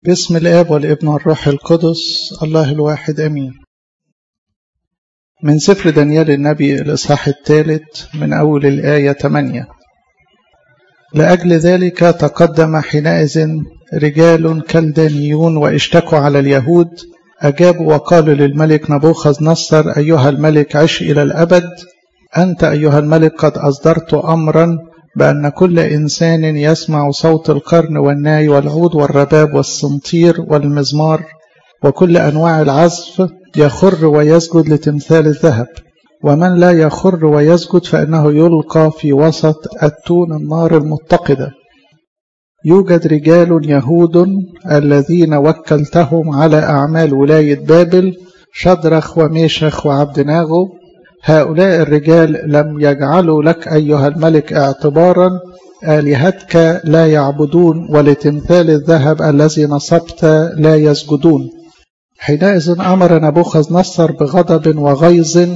باسم الآب والابن والروح القدس الله الواحد أمين من سفر دانيال النبي الإصحاح الثالث من أول الآية 8 لأجل ذلك تقدم حينئذ رجال كلدانيون واشتكوا على اليهود أجابوا وقالوا للملك نبوخذ نصر أيها الملك عش إلى الأبد أنت أيها الملك قد أصدرت أمرا بأن كل إنسان يسمع صوت القرن والناي والعود والرباب والسنطير والمزمار وكل أنواع العزف يخر ويسجد لتمثال الذهب ومن لا يخر ويسجد فإنه يلقى في وسط أتون النار المتقدة يوجد رجال يهود الذين وكلتهم على أعمال ولاية بابل شدرخ وميشخ وعبدناغو هؤلاء الرجال لم يجعلوا لك أيها الملك اعتبارا آلهتك لا يعبدون ولتمثال الذهب الذي نصبت لا يسجدون حينئذ أمر نبوخذ نصر بغضب وغيظ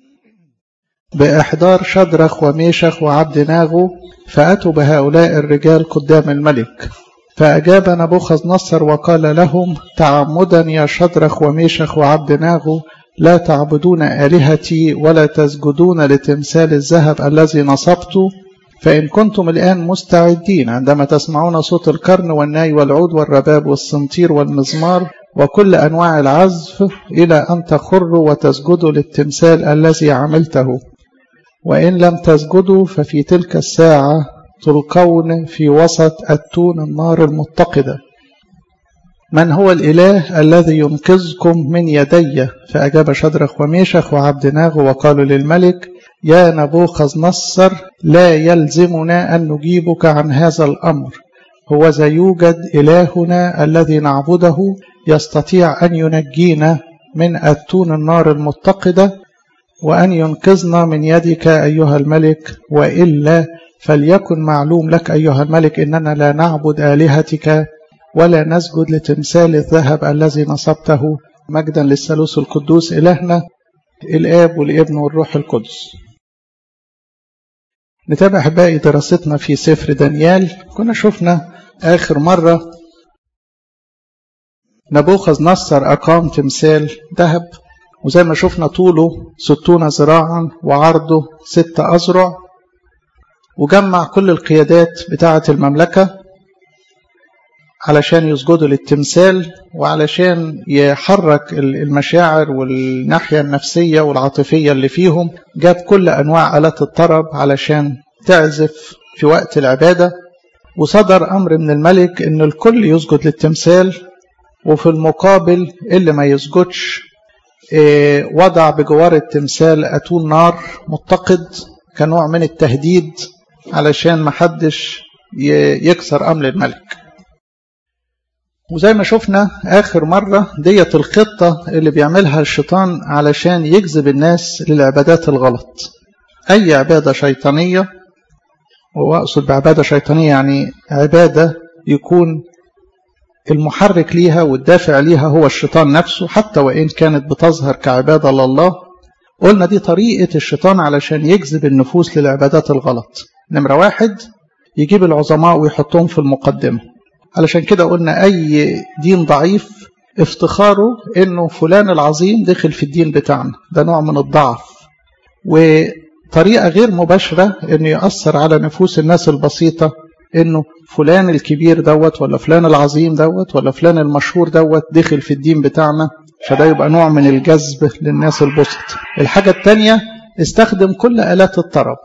بإحضار شدرخ وميشخ وعبد ناغو فأتوا بهؤلاء الرجال قدام الملك فأجاب نبوخذ نصر وقال لهم تعمدا يا شدرخ وميشخ وعبد ناغو لا تعبدون آلهتي ولا تسجدون لتمثال الذهب الذي نصبت فإن كنتم الآن مستعدين عندما تسمعون صوت القرن والناي والعود والرباب والسنطير والمزمار وكل أنواع العزف إلى أن تخروا وتسجدوا للتمثال الذي عملته وإن لم تسجدوا ففي تلك الساعة تلقون في وسط أتون النار المتقدة من هو الإله الذي ينقذكم من يدي فأجاب شدرخ وميشخ وعبد ناغ وقالوا للملك يا نبوخذ نصر لا يلزمنا أن نجيبك عن هذا الأمر هو ذا يوجد إلهنا الذي نعبده يستطيع أن ينجينا من أتون النار المتقدة وأن ينقذنا من يدك أيها الملك وإلا فليكن معلوم لك أيها الملك إننا لا نعبد آلهتك ولا نسجد لتمثال الذهب الذي نصبته مجدا للثالوث القدوس إلهنا الآب والابن والروح القدس نتابع باقي دراستنا في سفر دانيال كنا شفنا آخر مرة نبوخذ نصر أقام تمثال ذهب وزي ما شفنا طوله ستون ذراعا وعرضه ست أذرع وجمع كل القيادات بتاعة المملكة علشان يسجدوا للتمثال وعلشان يحرك المشاعر والناحية النفسية والعاطفية اللي فيهم جاب كل أنواع آلات الطرب علشان تعزف في وقت العبادة وصدر أمر من الملك إن الكل يسجد للتمثال وفي المقابل اللي ما يسجدش وضع بجوار التمثال أتون نار متقد كنوع من التهديد علشان محدش يكسر أمر الملك وزي ما شفنا آخر مرة ديت الخطة اللي بيعملها الشيطان علشان يجذب الناس للعبادات الغلط أي عبادة شيطانية وأقصد بعبادة شيطانية يعني عبادة يكون المحرك ليها والدافع ليها هو الشيطان نفسه حتى وإن كانت بتظهر كعبادة لله قلنا دي طريقة الشيطان علشان يجذب النفوس للعبادات الغلط نمرة واحد يجيب العظماء ويحطهم في المقدمة علشان كده قلنا أي دين ضعيف افتخاره إنه فلان العظيم دخل في الدين بتاعنا ده نوع من الضعف وطريقة غير مباشرة إنه يأثر على نفوس الناس البسيطة إنه فلان الكبير دوت ولا فلان العظيم دوت ولا فلان المشهور دوت دخل في الدين بتاعنا فده يبقى نوع من الجذب للناس البسط الحاجة التانية استخدم كل آلات الطرب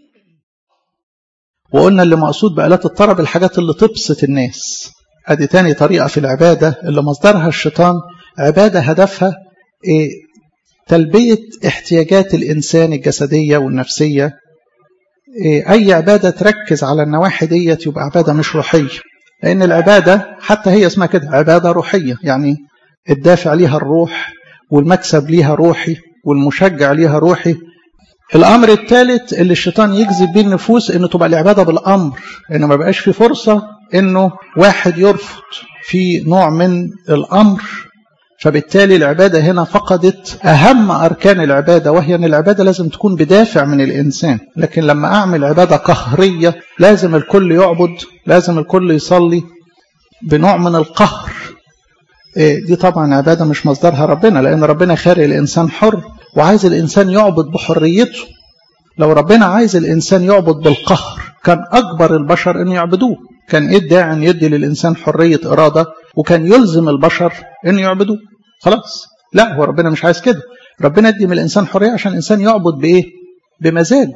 وقلنا اللي مقصود بآلات الطرب الحاجات اللي تبسط الناس ادي تاني طريقة في العبادة اللي مصدرها الشيطان عبادة هدفها إيه تلبية احتياجات الإنسان الجسدية والنفسية إيه أي عبادة تركز على النواحي ديت يبقى عبادة مش روحية لأن العبادة حتى هي اسمها كده عبادة روحية يعني الدافع ليها الروح والمكسب ليها روحي والمشجع ليها روحي الامر الثالث اللي الشيطان يجذب بيه النفوس انه تبقى العباده بالامر انه ما بقاش في فرصه انه واحد يرفض في نوع من الامر فبالتالي العباده هنا فقدت اهم اركان العباده وهي ان العباده لازم تكون بدافع من الانسان لكن لما اعمل عباده قهريه لازم الكل يعبد لازم الكل يصلي بنوع من القهر دي طبعا عبادة مش مصدرها ربنا لأن ربنا خارق الإنسان حر وعايز الإنسان يعبد بحريته لو ربنا عايز الإنسان يعبد بالقهر كان أكبر البشر أن يعبدوه كان إيه الداعي أن يدي للإنسان حرية إرادة وكان يلزم البشر أن يعبدوه خلاص لا هو ربنا مش عايز كده ربنا يدي من الإنسان حرية عشان الإنسان يعبد بإيه بمزاجه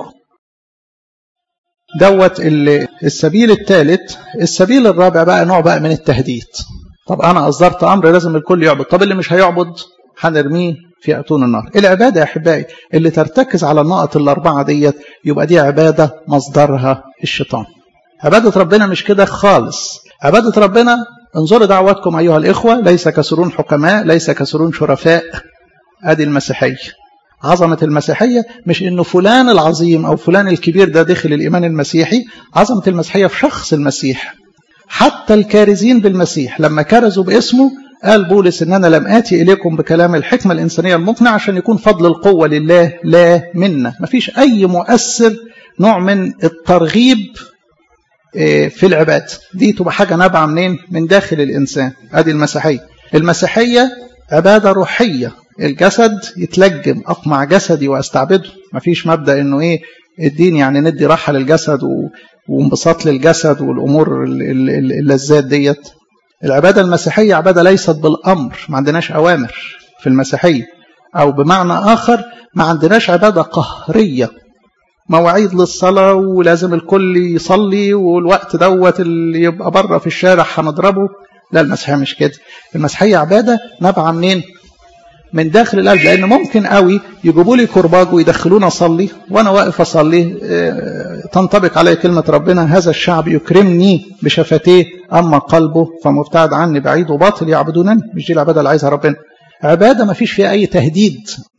دوت السبيل الثالث السبيل الرابع بقى نوع بقى من التهديد طب أنا أصدرت أمر لازم الكل يعبد طب اللي مش هيعبد هنرميه في أتون النار العبادة يا أحبائي اللي ترتكز على النقط الأربعة ديت يبقى دي عبادة مصدرها الشيطان عبادة ربنا مش كده خالص عبادة ربنا انظروا دعواتكم أيها الإخوة ليس كسرون حكماء ليس كسرون شرفاء أدي المسيحية عظمة المسيحية مش إنه فلان العظيم أو فلان الكبير ده دخل الإيمان المسيحي عظمة المسيحية في شخص المسيح حتى الكارزين بالمسيح لما كرزوا باسمه قال بولس إن أنا لم آتي إليكم بكلام الحكمة الإنسانية المقنع عشان يكون فضل القوة لله لا منا مفيش أي مؤثر نوع من الترغيب في العباد دي تبقى حاجة نابعة منين من داخل الإنسان هذه المسيحية المسيحية عبادة روحية الجسد يتلجم أقمع جسدي وأستعبده مفيش مبدأ إنه إيه الدين يعني ندي راحة للجسد وانبساط للجسد والأمور اللذات ديت العبادة المسيحية عبادة ليست بالأمر ما عندناش أوامر في المسيحية أو بمعنى آخر ما عندناش عبادة قهرية مواعيد للصلاة ولازم الكل يصلي والوقت دوت اللي يبقى بره في الشارع هنضربه لا المسيحية مش كده المسيحية عبادة نابعة منين من داخل القلب لأن ممكن قوي يجيبوا لي كرباج ويدخلوني أصلي وأنا واقف أصلي تنطبق علي كلمة ربنا هذا الشعب يكرمني بشفتيه أما قلبه فمبتعد عني بعيد وباطل يعبدونني مش دي العبادة اللي عايزها ربنا عبادة ما فيش فيها أي تهديد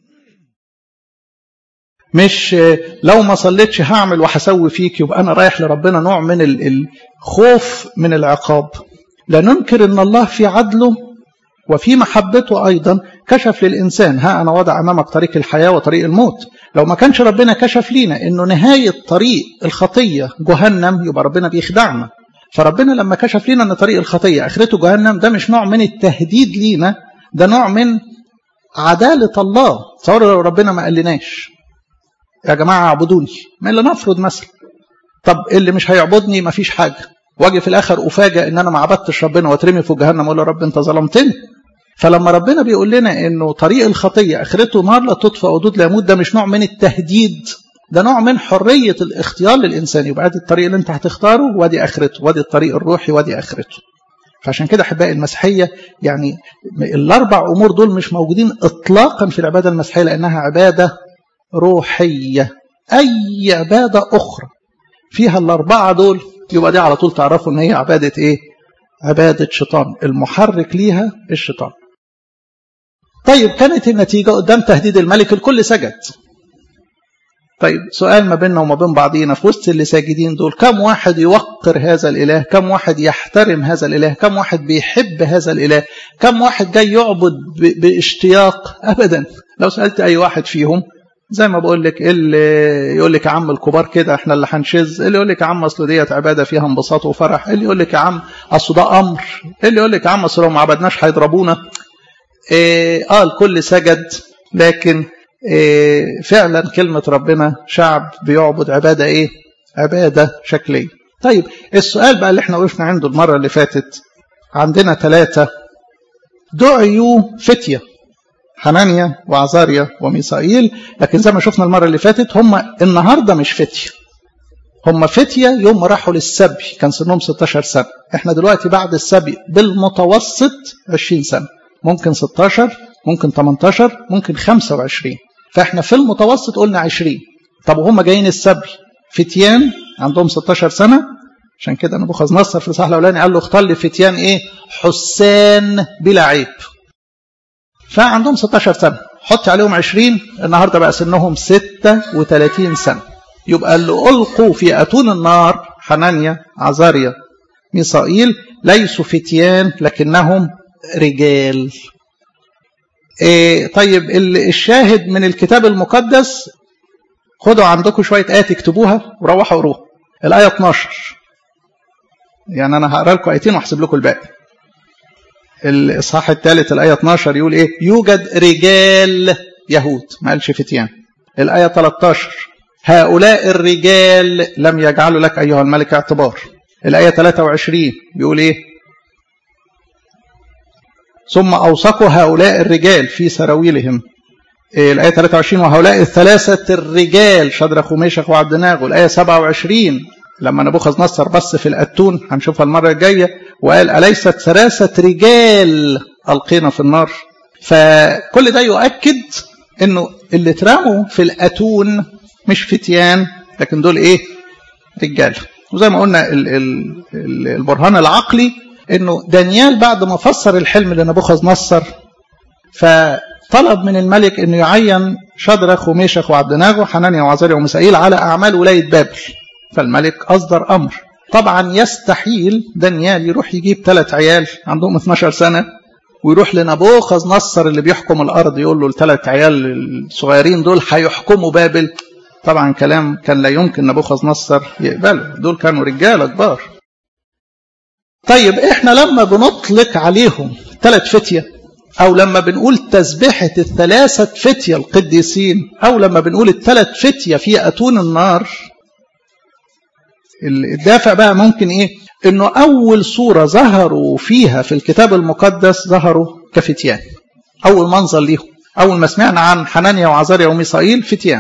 مش لو ما صليتش هعمل وهسوي فيك يبقى أنا رايح لربنا نوع من الخوف من العقاب لا ننكر أن الله في عدله وفي محبته أيضا كشف للإنسان ها أنا وضع أمامك طريق الحياة وطريق الموت لو ما كانش ربنا كشف لينا أنه نهاية طريق الخطية جهنم يبقى ربنا بيخدعنا فربنا لما كشف لينا أن طريق الخطية آخرته جهنم ده مش نوع من التهديد لينا ده نوع من عدالة الله تصوروا لو ربنا ما قالناش يا جماعة اعبدوني ما اللي نفرض مثلا طب اللي مش هيعبدني ما فيش حاجة واجي في الاخر افاجئ ان انا ما عبدتش ربنا واترمي في جهنم اقول له رب انت ظلمتني فلما ربنا بيقول لنا انه طريق الخطيه اخرته نار لا تطفى ودود لا يموت ده مش نوع من التهديد ده نوع من حريه الاختيار للانسان يبقى ادي الطريق اللي انت هتختاره وادي اخرته وادي الطريق الروحي وادي اخرته فعشان كده احبائي المسيحيه يعني الاربع امور دول مش موجودين اطلاقا في العباده المسيحيه لانها عباده روحيه اي عباده اخرى فيها الاربعه دول يبقى دي على طول تعرفوا ان هي عباده ايه عباده شيطان المحرك ليها الشيطان طيب كانت النتيجه قدام تهديد الملك الكل سجد طيب سؤال ما بيننا وما بين بعضينا في وسط اللي ساجدين دول كم واحد يوقر هذا الاله كم واحد يحترم هذا الاله كم واحد بيحب هذا الاله كم واحد جاي يعبد باشتياق ابدا لو سالت اي واحد فيهم زي ما بقول لك اللي يقول لك يا عم الكبار كده احنا اللي هنشز اللي يقول لك يا عم اصل ديت عباده فيها انبساط وفرح اللي يقول لك يا عم اصل ده امر اللي يقول لك يا عم اصل لو ما عبدناش هيضربونا إيه اه الكل سجد لكن إيه فعلا كلمه ربنا شعب بيعبد عباده ايه عباده شكليه طيب السؤال بقى اللي احنا وقفنا عنده المره اللي فاتت عندنا ثلاثه دعيوا فتيه حنانيا وعزاريا وميسائيل لكن زي ما شفنا المرة اللي فاتت هم النهاردة مش فتية هم فتية يوم ما راحوا للسبي كان سنهم 16 سنة احنا دلوقتي بعد السبي بالمتوسط 20 سنة ممكن 16 ممكن 18 ممكن 25 فاحنا في المتوسط قلنا 20 طب وهم جايين السبي فتيان عندهم 16 سنة عشان كده نبوخذ نصر في الصحراء الاولاني قال له اختار لي فتيان ايه حسان بلا عيب فعندهم 16 سنة حط عليهم 20 النهاردة بقى سنهم 36 سنة يبقى اللي ألقوا في أتون النار حنانيا عزاريا ميسائيل ليسوا فتيان لكنهم رجال إيه طيب الشاهد من الكتاب المقدس خدوا عندكم شوية آيات اكتبوها وروحوا قروها الآية 12 يعني أنا هقرا لكم آيتين وأحسب لكم الباقي الإصحاح الثالث الآية 12 يقول إيه يوجد رجال يهود ما قالش فتيان الآية 13 هؤلاء الرجال لم يجعلوا لك أيها الملك اعتبار الآية 23 بيقول إيه ثم أوثقوا هؤلاء الرجال في سراويلهم الآية 23 وهؤلاء الثلاثة الرجال شدرخ وميشخ وعبد ناغو الآية 27 لما نبوخذ نصر بص في الأتون هنشوفها المرة الجاية وقال أليست ثلاثة رجال ألقينا في النار فكل ده يؤكد انه اللي اترموا في الأتون مش فتيان لكن دول ايه رجال وزي ما قلنا ال ال ال البرهان العقلي انه دانيال بعد ما فسر الحلم لنبوخذ نصر فطلب من الملك انه يعين شدرخ وميشخ وعبد ناغو حنانيا وعزاريا ومسائيل على اعمال ولايه بابل فالملك اصدر امر طبعا يستحيل دانيال يروح يجيب ثلاث عيال عندهم 12 سنه ويروح لنبوخذ نصر اللي بيحكم الارض يقول له الثلاث عيال الصغيرين دول هيحكموا بابل طبعا كلام كان لا يمكن نبوخذ نصر يقبله دول كانوا رجاله كبار طيب احنا لما بنطلق عليهم ثلاث فتيه او لما بنقول تسبحه الثلاثه فتيه القديسين او لما بنقول الثلاث فتيه في اتون النار الدافع بقى ممكن ايه انه اول صوره ظهروا فيها في الكتاب المقدس ظهروا كفتيان اول منظر ليهم اول ما سمعنا عن حنانيا وعزاريا وميسائيل فتيان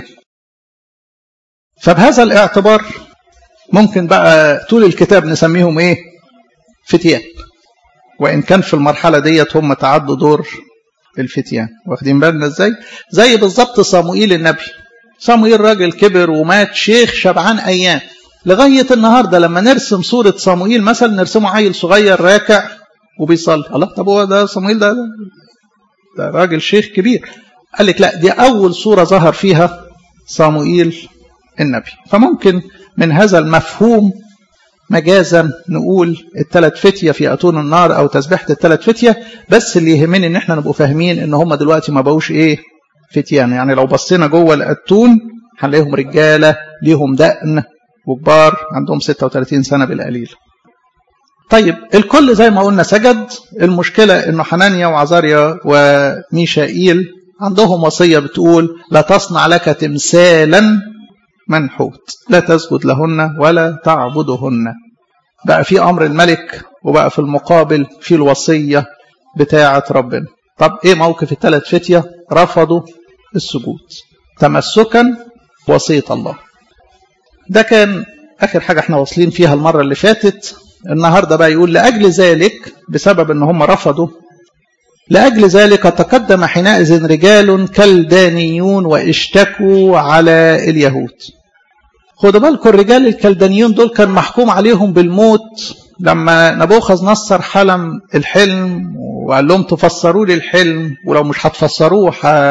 فبهذا الاعتبار ممكن بقى طول الكتاب نسميهم ايه فتيان وان كان في المرحله ديت هم تعدوا دور الفتيان واخدين بالنا ازاي زي بالظبط صموئيل النبي صموئيل راجل كبر ومات شيخ شبعان ايام لغايه النهارده لما نرسم صوره صموئيل مثلا نرسمه عيل صغير راكع وبيصلي الله طب هو ده صموئيل ده ده راجل شيخ كبير قال لك لا دي اول صوره ظهر فيها صموئيل النبي فممكن من هذا المفهوم مجازا نقول الثلاث فتيه في اتون النار او تسبيحه الثلاث فتيه بس اللي يهمني ان احنا نبقوا فاهمين ان هم دلوقتي ما بقوش ايه فتيان يعني لو بصينا جوه الاتون هنلاقيهم رجاله ليهم دقن وكبار عندهم 36 سنه بالقليل طيب الكل زي ما قلنا سجد المشكله انه حنانيا وعزاريا وميشائيل عندهم وصيه بتقول لا تصنع لك تمثالا منحوت لا تسجد لهن ولا تعبدهن بقى في أمر الملك وبقى في المقابل في الوصية بتاعة ربنا طب إيه موقف الثلاث فتية رفضوا السجود تمسكا وصية الله ده كان آخر حاجة احنا واصلين فيها المرة اللي فاتت النهاردة بقى يقول لأجل ذلك بسبب ان هم رفضوا لأجل ذلك تقدم حينئذ رجال كلدانيون واشتكوا على اليهود خدوا بالكم الرجال الكلدانيون دول كان محكوم عليهم بالموت لما نبوخذ نصر حلم الحلم وقال لهم تفسروا لي الحلم ولو مش هتفسروه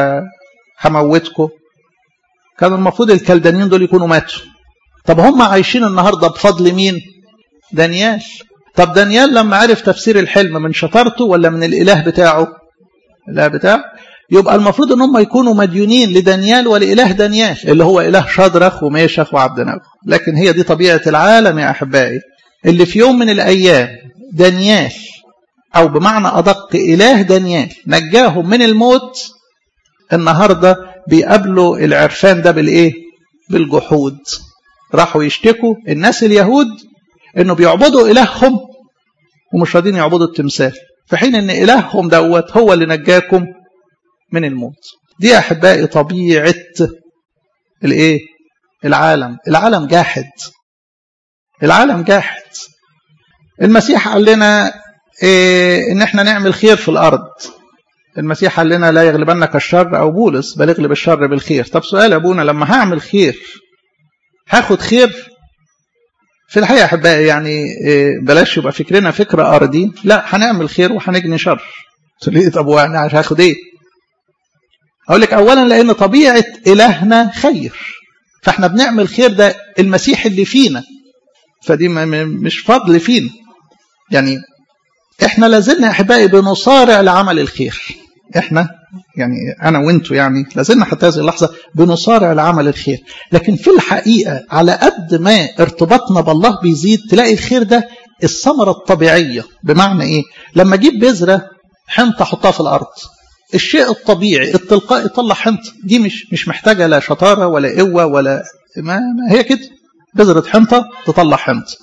هموتكم كان المفروض الكلدانيون دول يكونوا ماتوا طب هم عايشين النهارده بفضل مين دانيال طب دانيال لما عرف تفسير الحلم من شطارته ولا من الاله بتاعه الاله بتاعه يبقى المفروض ان هم يكونوا مديونين لدانيال ولاله دانيال اللي هو اله شدرخ وميشخ وعبد نغو لكن هي دي طبيعه العالم يا احبائي اللي في يوم من الايام دانيال او بمعنى ادق اله دانيال نجاهم من الموت النهارده بيقابلوا العرفان ده بالايه بالجحود راحوا يشتكوا الناس اليهود انه بيعبدوا الههم ومش راضيين يعبدوا التمثال في حين ان الههم دوت هو اللي نجاكم من الموت دي يا احبائي طبيعه الايه العالم العالم جاحد العالم جاحد المسيح قال لنا إيه ان احنا نعمل خير في الارض المسيح قال لنا لا يغلبنك الشر او بولس بل اغلب الشر بالخير طب سؤال يا ابونا لما هعمل خير هاخد خير في الحقيقه احبائي يعني بلاش يبقى فكرنا فكر ارضي لا هنعمل خير وهنجني شر تقول لي طب وانا هاخد ايه اقول لك اولا لان طبيعه الهنا خير فاحنا بنعمل خير ده المسيح اللي فينا فدي مش فضل فينا يعني احنا لازلنا احبائي بنصارع لعمل الخير احنا يعني انا وانتوا يعني لازلنا حتى هذه اللحظه بنصارع لعمل الخير لكن في الحقيقه على قد ما ارتباطنا بالله بيزيد تلاقي الخير ده الثمره الطبيعيه بمعنى ايه لما اجيب بذره حنطة حطها في الأرض الشيء الطبيعي التلقائي يطلع حنطة دي مش مش محتاجة لا شطارة ولا قوة ولا ما, ما هي كده بذرة حنطة تطلع حنطة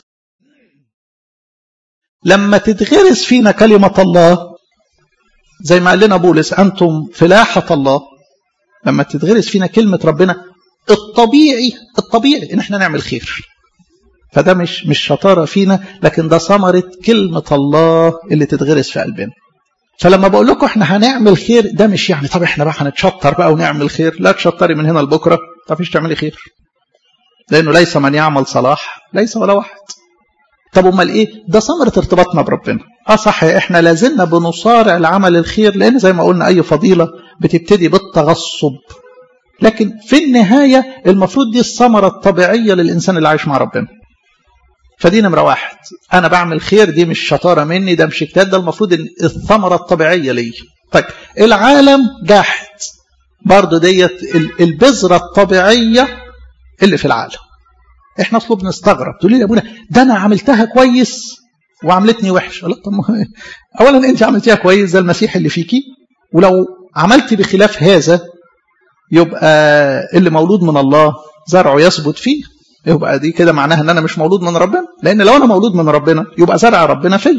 لما تتغرس فينا كلمة الله زي ما قال لنا بولس أنتم فلاحة الله لما تتغرس فينا كلمة ربنا الطبيعي الطبيعي إن احنا نعمل خير فده مش مش شطارة فينا لكن ده ثمرة كلمة الله اللي تتغرس في قلبنا فلما بقول لكم احنا هنعمل خير ده مش يعني طب احنا بقى هنتشطر بقى ونعمل خير لا تشطري من هنا لبكره ما فيش تعملي خير لانه ليس من يعمل صلاح ليس ولا واحد طب امال ايه ده ثمره ارتباطنا بربنا اه صح احنا لازلنا بنصارع لعمل الخير لان زي ما قلنا اي فضيله بتبتدي بالتغصب لكن في النهايه المفروض دي الثمره الطبيعيه للانسان اللي عايش مع ربنا فدي نمرة واحد أنا بعمل خير دي مش شطارة مني ده مش اجتهاد ده المفروض إن الثمرة الطبيعية لي طيب العالم جاحد برضه ديت البذرة الطبيعية اللي في العالم احنا اصله بنستغرب تقولي لي يا ابونا ده انا عملتها كويس وعملتني وحش لا طب اولا انت عملتيها كويس زي المسيح اللي فيكي ولو عملتي بخلاف هذا يبقى اللي مولود من الله زرعه يثبت فيه يبقى دي كده معناها ان انا مش مولود من ربنا لان لو انا مولود من ربنا يبقى زرع ربنا فيا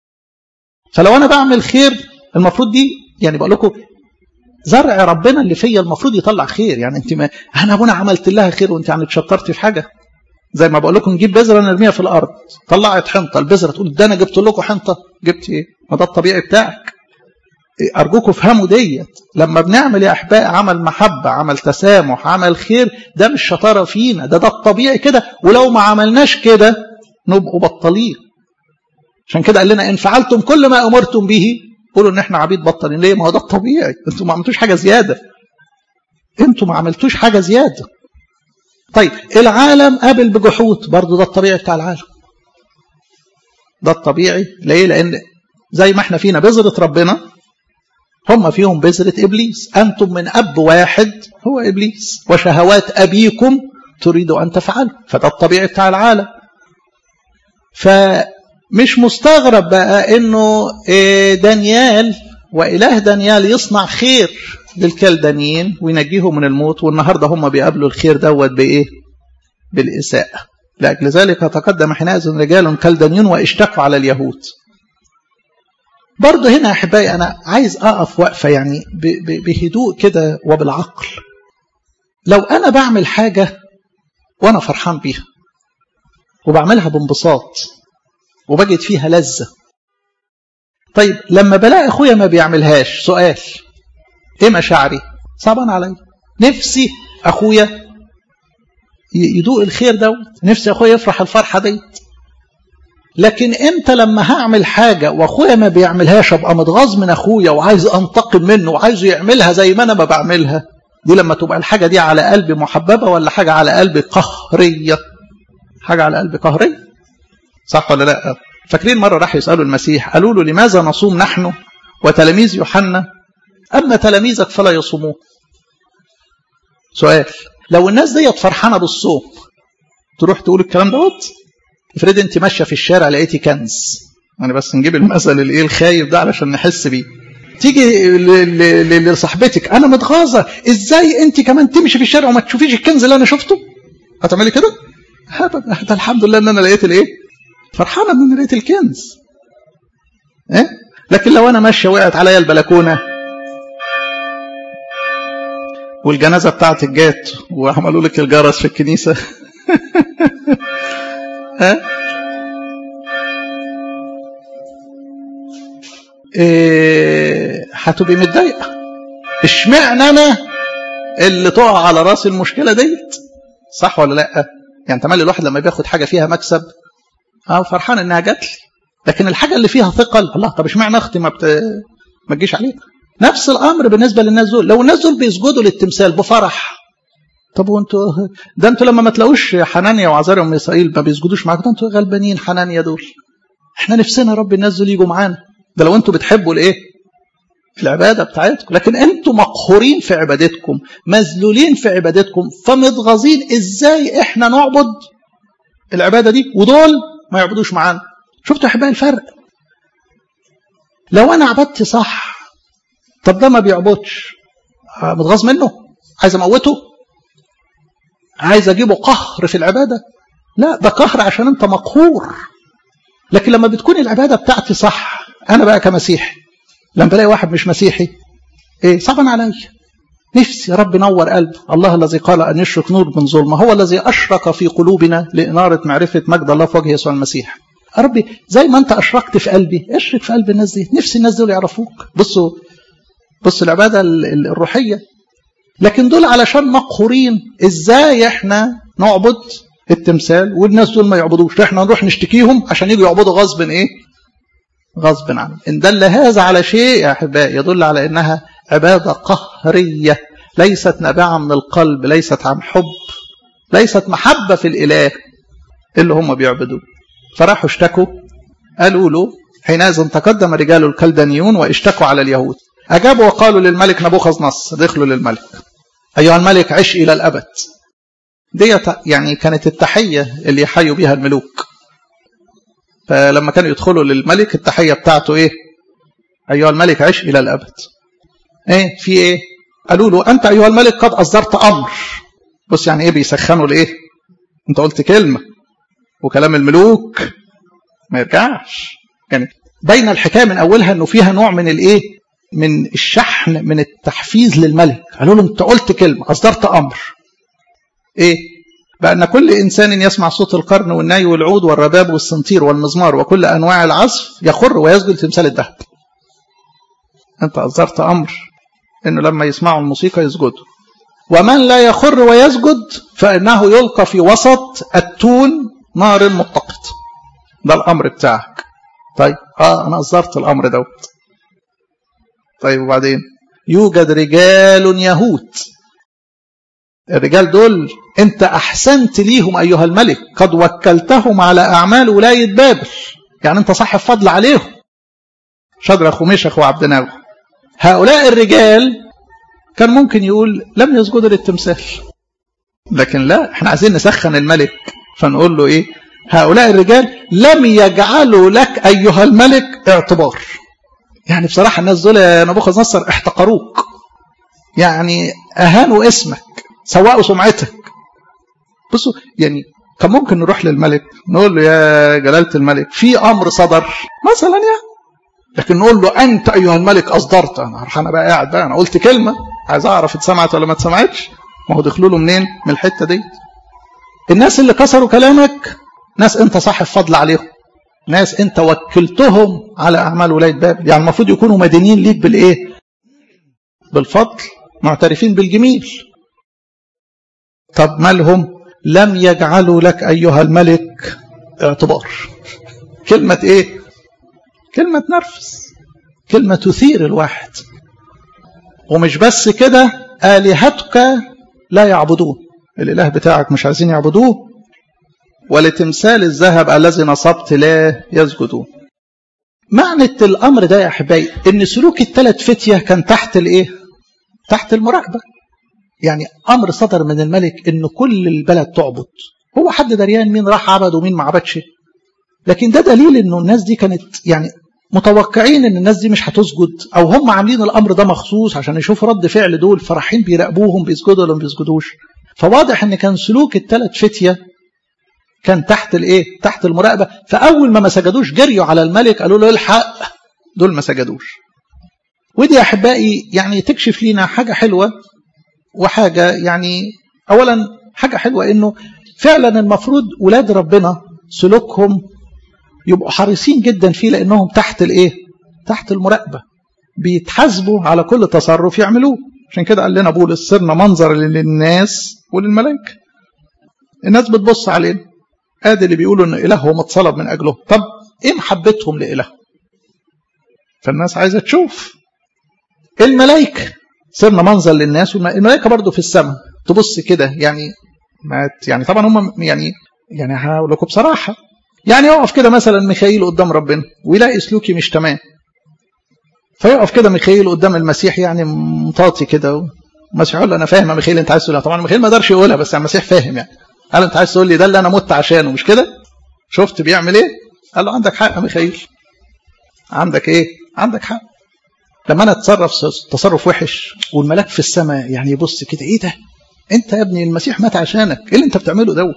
فلو انا بعمل خير المفروض دي يعني بقول لكم زرع ربنا اللي فيا المفروض يطلع خير يعني انت ما انا ابونا عملت لها خير وانت يعني اتشطرتي في حاجه زي ما بقول لكم نجيب بذره نرميها في الارض طلعت حنطه البذره تقول ده انا جبت لكم حنطه جبت ايه ما ده الطبيعي بتاعك أرجوكم افهموا ديت لما بنعمل يا أحباء عمل محبة عمل تسامح عمل خير ده مش شطارة فينا ده ده الطبيعي كده ولو ما عملناش كده نبقوا بطالين عشان كده قال لنا إن فعلتم كل ما أمرتم به قولوا إن إحنا عبيد بطالين ليه ما هو ده الطبيعي أنتم ما عملتوش حاجة زيادة أنتم ما عملتوش حاجة زيادة طيب العالم قابل بجحود برضه ده الطبيعي بتاع العالم ده الطبيعي ليه لأن زي ما احنا فينا بذرة ربنا هم فيهم بذرة إبليس أنتم من أب واحد هو إبليس وشهوات أبيكم تريدوا أن تفعلوا فده الطبيعي بتاع العالم فمش مستغرب بقى أنه دانيال وإله دانيال يصنع خير للكلدانيين وينجيهم من الموت والنهاردة هم بيقابلوا الخير دوت بإيه بالإساءة لأجل ذلك تقدم حينئذ رجال كلدانيون واشتكوا على اليهود برضه هنا يا احبائي انا عايز اقف وقفه يعني بهدوء كده وبالعقل لو انا بعمل حاجه وانا فرحان بيها وبعملها بانبساط وبجد فيها لذه طيب لما بلاقي اخويا ما بيعملهاش سؤال ايه مشاعري صعبان عليا نفسي اخويا يدوق الخير دوت نفسي اخويا يفرح الفرحه ديت لكن امتى لما هعمل حاجة واخويا ما بيعملهاش ابقى متغاظ من اخويا وعايز انتقم منه وعايزه يعملها زي ما انا ما بعملها دي لما تبقى الحاجة دي على قلبي محببة ولا حاجة على قلبي قهرية حاجة على قلبي قهرية صح ولا لا فاكرين مرة راح يسألوا المسيح قالوا له لماذا نصوم نحن وتلاميذ يوحنا أما تلاميذك فلا يصومون سؤال لو الناس ديت فرحانة بالصوم تروح تقول الكلام دوت افرض انت ماشيه في الشارع لقيتي كنز يعني بس نجيب المثل الايه الخايف ده علشان نحس بيه تيجي لصاحبتك انا متغاظه ازاي انت كمان تمشي في الشارع وما تشوفيش الكنز اللي انا شفته هتعملي كده ده الحمد لله ان انا لقيت الايه فرحانه ان انا لقيت الكنز ايه لكن لو انا ماشيه وقعت عليا البلكونه والجنازه بتاعتك جات وعملوا لك الجرس في الكنيسه ها إيه هتبقي متضايقه اشمعنى انا اللي تقع على راس المشكله ديت صح ولا لا يعني تملي الواحد لما بياخد حاجه فيها مكسب اه فرحان انها جات لي لكن الحاجه اللي فيها ثقل الله طب اشمعنى اختي ما بت... ما تجيش عليها نفس الامر بالنسبه للناس دول لو الناس دول بيسجدوا للتمثال بفرح طب وانتوا ده انتوا لما ما تلاقوش حنانيا وعزاريا وميسائيل ما بيسجدوش معاك ده انتوا غلبانين حنانيا دول احنا نفسنا يا رب الناس دول يجوا معانا ده لو انتوا بتحبوا الايه العبادة بتاعتكم لكن انتوا مقهورين في عبادتكم مذلولين في عبادتكم فمتغاظين ازاي احنا نعبد العبادة دي ودول ما يعبدوش معانا شفتوا يا احبائي الفرق لو انا عبدت صح طب ده ما بيعبدش متغاظ منه عايز اموته عايز اجيبه قهر في العباده لا ده قهر عشان انت مقهور لكن لما بتكون العباده بتاعتي صح انا بقى كمسيحي لما بلاقي واحد مش مسيحي ايه صعبا عليا نفسي يا رب نور قلبه الله الذي قال ان يشرك نور من ظلمه هو الذي اشرق في قلوبنا لاناره معرفه مجد الله في وجه يسوع المسيح يا ربي زي ما انت اشرقت في قلبي اشرك في قلب الناس دي نفسي الناس دول يعرفوك بصوا بص العباده الروحيه لكن دول علشان مقهورين ازاي احنا نعبد التمثال والناس دول ما يعبدوش احنا نروح نشتكيهم عشان يجوا يعبدوا غصب ايه غصب عنهم ان دل هذا على شيء يا احبائي يدل على انها عباده قهريه ليست نابعه من القلب ليست عن حب ليست محبه في الاله اللي هم بيعبدوه فراحوا اشتكوا قالوا له حينئذ تقدم رجال الكلدانيون واشتكوا على اليهود أجابوا وقالوا للملك نبوخذ نصر دخلوا للملك أيها الملك عش إلى الأبد ديت يعني كانت التحية اللي يحيوا بها الملوك فلما كانوا يدخلوا للملك التحية بتاعته إيه أيها الملك عش إلى الأبد إيه في إيه قالوا له أنت أيها الملك قد أصدرت أمر بص يعني إيه بيسخنوا لإيه أنت قلت كلمة وكلام الملوك ما يرجعش يعني بين الحكاية من أولها أنه فيها نوع من الإيه من الشحن من التحفيز للملك قالوا له انت قلت كلمة أصدرت أمر إيه بأن كل إنسان يسمع صوت القرن والناي والعود والرباب والسنطير والمزمار وكل أنواع العزف يخر ويسجد تمثال الذهب أنت أصدرت أمر أنه لما يسمعوا الموسيقى يسجدوا ومن لا يخر ويسجد فإنه يلقى في وسط التون نار متقد ده الأمر بتاعك طيب آه أنا أصدرت الأمر دوت طيب وبعدين يوجد رجال يهود الرجال دول انت احسنت ليهم ايها الملك قد وكلتهم على اعمال ولايه بابل يعني انت صاحب فضل عليهم شدرخ وميشخ وعبد ناغو هؤلاء الرجال كان ممكن يقول لم يسجدوا للتمثال لكن لا احنا عايزين نسخن الملك فنقول له ايه هؤلاء الرجال لم يجعلوا لك ايها الملك اعتبار يعني بصراحة الناس دول يا نبوخذ نصر احتقروك يعني أهانوا اسمك سوقوا سمعتك بصوا يعني كان ممكن نروح للملك نقول له يا جلالة الملك في أمر صدر مثلا يعني لكن نقول له أنت أيها الملك أصدرت أنا أنا بقى قاعد بقى أنا قلت كلمة عايز أعرف اتسمعت ولا ما اتسمعتش ما هو دخلوا له منين من الحتة دي الناس اللي كسروا كلامك ناس أنت صاحب فضل عليهم ناس انت وكلتهم على اعمال ولايه بابل يعني المفروض يكونوا مدينين ليك بالايه بالفضل معترفين بالجميل طب مالهم لم يجعلوا لك ايها الملك اعتبار كلمه ايه كلمه تنرفز كلمه تثير الواحد ومش بس كده الهتك لا يعبدون الاله بتاعك مش عايزين يعبدوه ولتمثال الذهب الذي نصبت لا يسجدون معنى الامر ده يا احبائي ان سلوك الثلاث فتيه كان تحت الايه تحت المراقبه يعني امر صدر من الملك ان كل البلد تعبد هو حد دريان مين راح عبد ومين ما عبدش لكن ده دليل انه الناس دي كانت يعني متوقعين ان الناس دي مش هتسجد او هم عاملين الامر ده مخصوص عشان يشوفوا رد فعل دول فرايحين بيراقبوهم بيسجدوا ولا ما بيسجدوش فواضح ان كان سلوك الثلاث فتيه كان تحت الايه تحت المراقبه فاول ما ما سجدوش جريوا على الملك قالوا له الحق دول ما سجدوش ودي يا احبائي يعني تكشف لينا حاجه حلوه وحاجه يعني اولا حاجه حلوه انه فعلا المفروض ولاد ربنا سلوكهم يبقوا حريصين جدا فيه لانهم تحت الايه تحت المراقبه بيتحاسبوا على كل تصرف يعملوه عشان كده قال لنا بولس صرنا منظر للناس وللملائكه الناس بتبص علينا ادي اللي بيقولوا ان الههم اتصلب من اجله طب ايه محبتهم لاله فالناس عايزه تشوف الملائكه صرنا منظر للناس والملائكه برضو في السماء تبص كده يعني ما يعني طبعا هم يعني يعني هقول لكم بصراحه يعني يقف كده مثلا ميخائيل قدام ربنا ويلاقي سلوكي مش تمام فيقف كده ميخائيل قدام المسيح يعني مطاطي كده المسيح يقول له انا فاهم يا ميخائيل انت عايز تقولها طبعا ميخائيل ما قدرش يقولها بس المسيح فاهم يعني قال انت عايز تقول لي ده اللي انا مت عشانه مش كده شفت بيعمل ايه قال له عندك حق يا ميخائيل عندك ايه عندك حق لما انا اتصرف تصرف وحش والملاك في السماء يعني يبص كده ايه ده انت يا ابني المسيح مات عشانك ايه اللي انت بتعمله دوت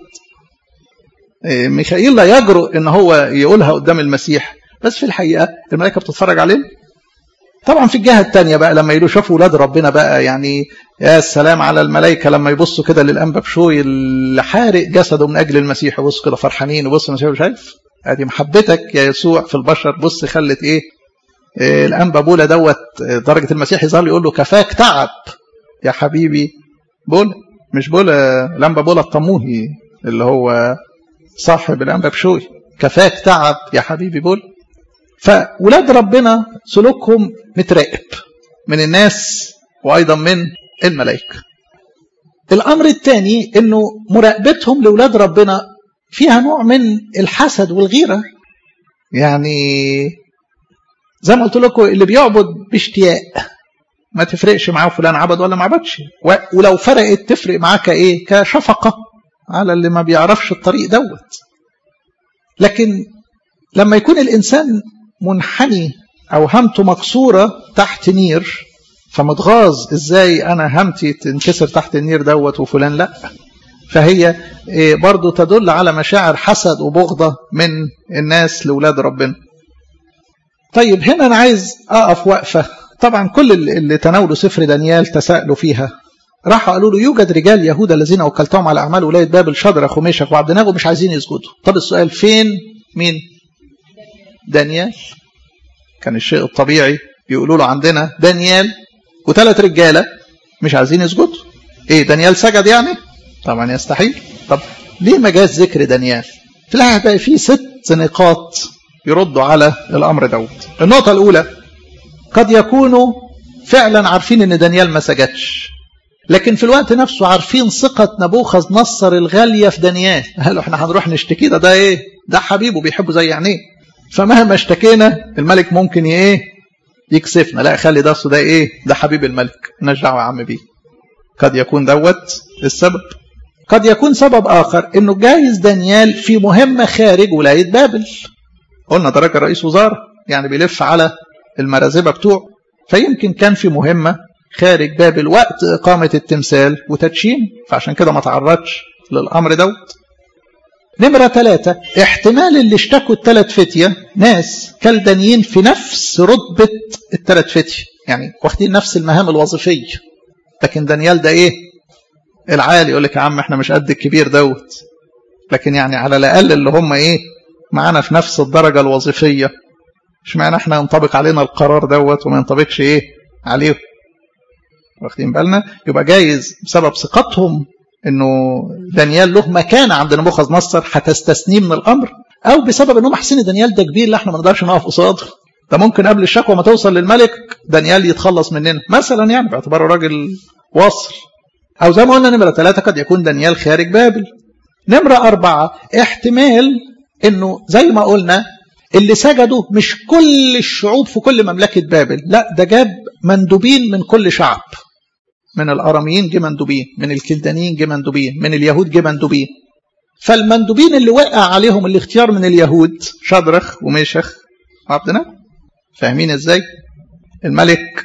ميخائيل لا يجرؤ ان هو يقولها قدام المسيح بس في الحقيقه الملائكه بتتفرج عليه طبعا في الجهه الثانيه بقى لما يقولوا شافوا ولاد ربنا بقى يعني يا سلام على الملائكه لما يبصوا كده للانبا بشوي اللي حارق جسده من اجل المسيح يبص كده فرحانين وبص المسيح شايف ادي محبتك يا يسوع في البشر بص خلت ايه, إيه الانبا بولا دوت درجه المسيح يظهر يقول له كفاك تعب يا حبيبي بولا مش بولا الانبا بولا الطموهي اللي هو صاحب الانبا بشوي كفاك تعب يا حبيبي بولا فولاد ربنا سلوكهم متراقب من الناس وايضا من الملائكه الامر الثاني انه مراقبتهم لاولاد ربنا فيها نوع من الحسد والغيره يعني زي ما قلت لكم اللي بيعبد باشتياق ما تفرقش معاه فلان عبد ولا ما عبدش ولو فرقت تفرق معاه كايه كشفقه على اللي ما بيعرفش الطريق دوت لكن لما يكون الانسان منحني او همته مكسوره تحت نير فمتغاظ ازاي انا همتي تنكسر تحت النير دوت وفلان لا فهي برضو تدل على مشاعر حسد وبغضة من الناس لولاد ربنا طيب هنا أنا عايز أقف وقفة طبعا كل اللي تناولوا سفر دانيال تساءلوا فيها راحوا قالوا له يوجد رجال يهوذا الذين وكلتهم على أعمال ولاية بابل شدرخ وميشخ وعبد ناغو مش عايزين يسجدوا طب السؤال فين مين دانيال كان الشيء الطبيعي يقولوا له عندنا دانيال وثلاث رجاله مش عايزين يسجدوا ايه دانيال سجد يعني طبعا يستحيل طب ليه ما جاش ذكر دانيال في الحقيقه بقى في ست نقاط يردوا على الامر دوت النقطه الاولى قد يكونوا فعلا عارفين ان دانيال ما سجدش لكن في الوقت نفسه عارفين ثقة نبوخذ نصر الغالية في دانيال قالوا احنا هنروح نشتكي ده ده ايه ده حبيبه بيحبه زي عينيه فمهما اشتكينا الملك ممكن ايه يكسفنا لا خلي ده ده ايه ده حبيب الملك مالناش دعوه يا عم بيه قد يكون دوت السبب قد يكون سبب اخر انه جايز دانيال في مهمه خارج ولايه بابل قلنا ده راجل رئيس وزاره يعني بيلف على المرازبه بتوعه فيمكن كان في مهمه خارج بابل وقت اقامه التمثال وتدشين فعشان كده ما تعرضش للامر دوت نمرة ثلاثة احتمال اللي اشتكوا الثلاث فتية ناس كلدانيين في نفس رتبة الثلاث فتية يعني واخدين نفس المهام الوظيفية لكن دانيال ده ايه العالي يقول لك يا عم احنا مش قد الكبير دوت لكن يعني على الاقل اللي هم ايه معانا في نفس الدرجة الوظيفية مش معنى احنا ينطبق علينا القرار دوت وما ينطبقش ايه عليهم واخدين بالنا يبقى جايز بسبب ثقتهم انه دانيال له مكانه عند نبوخذ نصر هتستثنيه من الامر او بسبب انهم حاسين دانيال ده كبير اللي احنا ما نقدرش نقف قصاده ده ممكن قبل الشكوى ما توصل للملك دانيال يتخلص مننا مثلا يعني باعتباره راجل واصل او زي ما قلنا نمره ثلاثه قد يكون دانيال خارج بابل نمره اربعه احتمال انه زي ما قلنا اللي سجدوا مش كل الشعوب في كل مملكه بابل لا ده جاب مندوبين من كل شعب من الاراميين جه مندوبين من الكلدانيين جه مندوبين من اليهود جه مندوبين فالمندوبين اللي وقع عليهم الاختيار من اليهود شدرخ وميشخ وعبدنا فاهمين ازاي الملك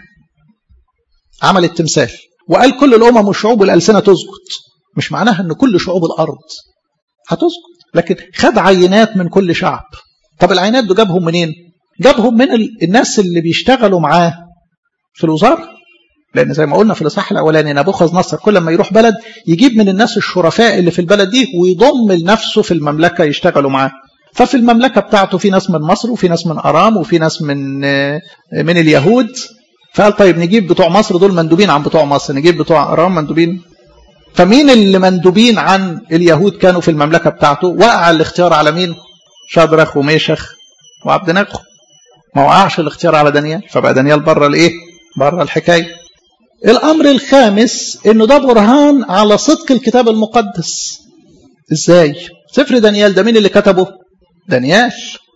عمل التمثال وقال كل الامم والشعوب والالسنه تسجد مش معناها ان كل شعوب الارض هتسجد لكن خد عينات من كل شعب طب العينات دول جابهم منين جابهم من الناس اللي بيشتغلوا معاه في الوزاره لان زي ما قلنا في الاصحاح الاولاني نبوخذ نصر كل ما يروح بلد يجيب من الناس الشرفاء اللي في البلد دي ويضم لنفسه في المملكه يشتغلوا معاه ففي المملكه بتاعته في ناس من مصر وفي ناس من ارام وفي ناس من من اليهود فقال طيب نجيب بتوع مصر دول مندوبين عن بتوع مصر نجيب بتوع ارام مندوبين فمين اللي مندوبين عن اليهود كانوا في المملكه بتاعته وقع الاختيار على مين شادرخ وميشخ وعبد ناغو ما وقعش الاختيار على دانيال فبقى دانيال بره الايه بره الحكايه الامر الخامس انه ده برهان على صدق الكتاب المقدس ازاي سفر دانيال ده مين اللي كتبه دانيال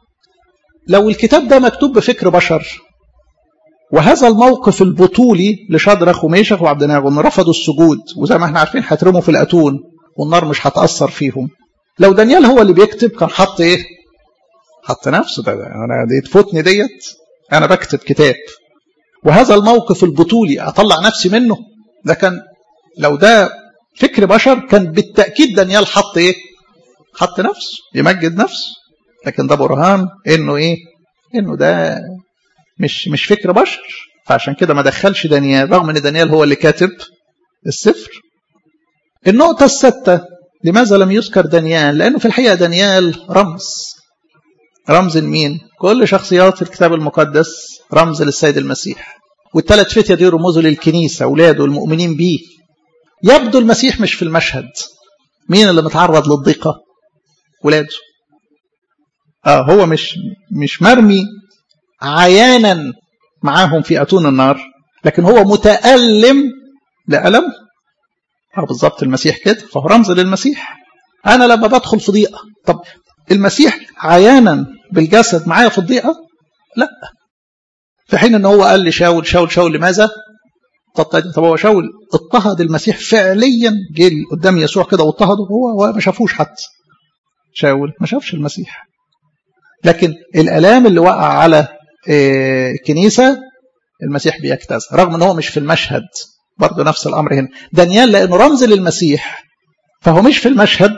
لو الكتاب ده مكتوب بفكر بشر وهذا الموقف البطولي لشدرخ وميشخ وعبد ناغو ان رفضوا السجود وزي ما احنا عارفين هيترموا في الاتون والنار مش هتاثر فيهم لو دانيال هو اللي بيكتب كان حط ايه حط نفسه ده, ده انا دي تفوتني ديت انا بكتب كتاب وهذا الموقف البطولي اطلع نفسي منه ده كان لو ده فكر بشر كان بالتاكيد دانيال حط ايه حط نفسه يمجد نفسه لكن ده برهان انه ايه انه ده مش مش فكر بشر فعشان كده ما دخلش دانيال رغم ان دانيال هو اللي كاتب السفر النقطة الستة لماذا لم يذكر دانيال لأنه في الحقيقة دانيال رمز رمز لمين كل شخصيات الكتاب المقدس رمز للسيد المسيح والثلاث فتية دي رموزه للكنيسة أولاده المؤمنين بيه يبدو المسيح مش في المشهد مين اللي متعرض للضيقة ولاده آه هو مش مش مرمي عيانا معاهم في أتون النار لكن هو متألم لألم اه بالظبط المسيح كده فهو رمز للمسيح أنا لما بدخل في ضيقة طب المسيح عيانا بالجسد معايا في الضيقة لا في حين ان هو قال لي شاول شاول شاول لماذا طب هو شاول اضطهد المسيح فعليا جه قدام يسوع كده واضطهده هو ما شافوش حتى شاول ما شافش المسيح لكن الالام اللي وقع على الكنيسه المسيح بيجتاز رغم ان هو مش في المشهد برضه نفس الامر هنا دانيال لانه رمز للمسيح فهو مش في المشهد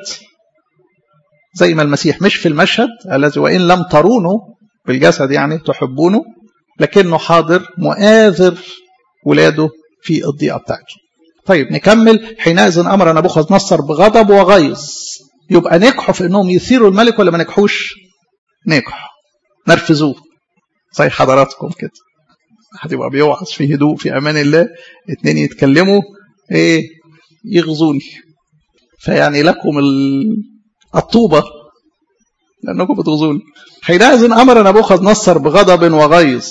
زي ما المسيح مش في المشهد الذي وان لم ترونه بالجسد يعني تحبونه لكنه حاضر مؤاذر ولاده في الضيقه بتاعته. طيب نكمل حينئذ امر نبوخذ نصر بغضب وغيظ يبقى نجحوا في انهم يثيروا الملك ولا ما نجحوش؟ نجحوا نرفزوه زي حضراتكم كده هتبقى بيوعظ في هدوء في امان الله اتنين يتكلموا ايه يغزوني فيعني لكم الطوبه لانكم بتغزوني حينئذ امر نبوخذ نصر بغضب وغيظ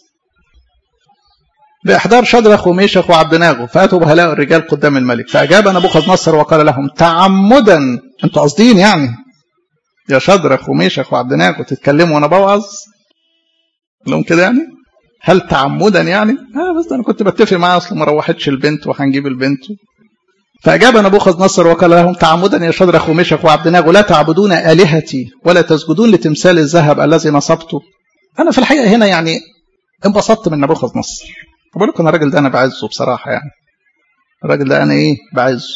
بإحضار شدرخ وميشخ وعبد ناغو فأتوا بهلاء الرجال قدام الملك فأجاب نبوخذ نصر وقال لهم تعمدا أنتوا قاصدين يعني يا شدرخ وميشخ وعبد ناغو تتكلموا وأنا بوعظ لهم كده يعني هل تعمدا يعني؟ آه بس أنا كنت بتفق معاه أصل ما روحتش البنت وهنجيب البنت فأجاب نبوخذ نصر وقال لهم تعمدا يا شدرخ وميشخ وعبد ناغو لا تعبدون آلهتي ولا تسجدون لتمثال الذهب الذي نصبته أنا في الحقيقة هنا يعني انبسطت من نبوخذ نصر بقول لكم الراجل ده انا بعزه بصراحه يعني الراجل ده انا ايه بعزه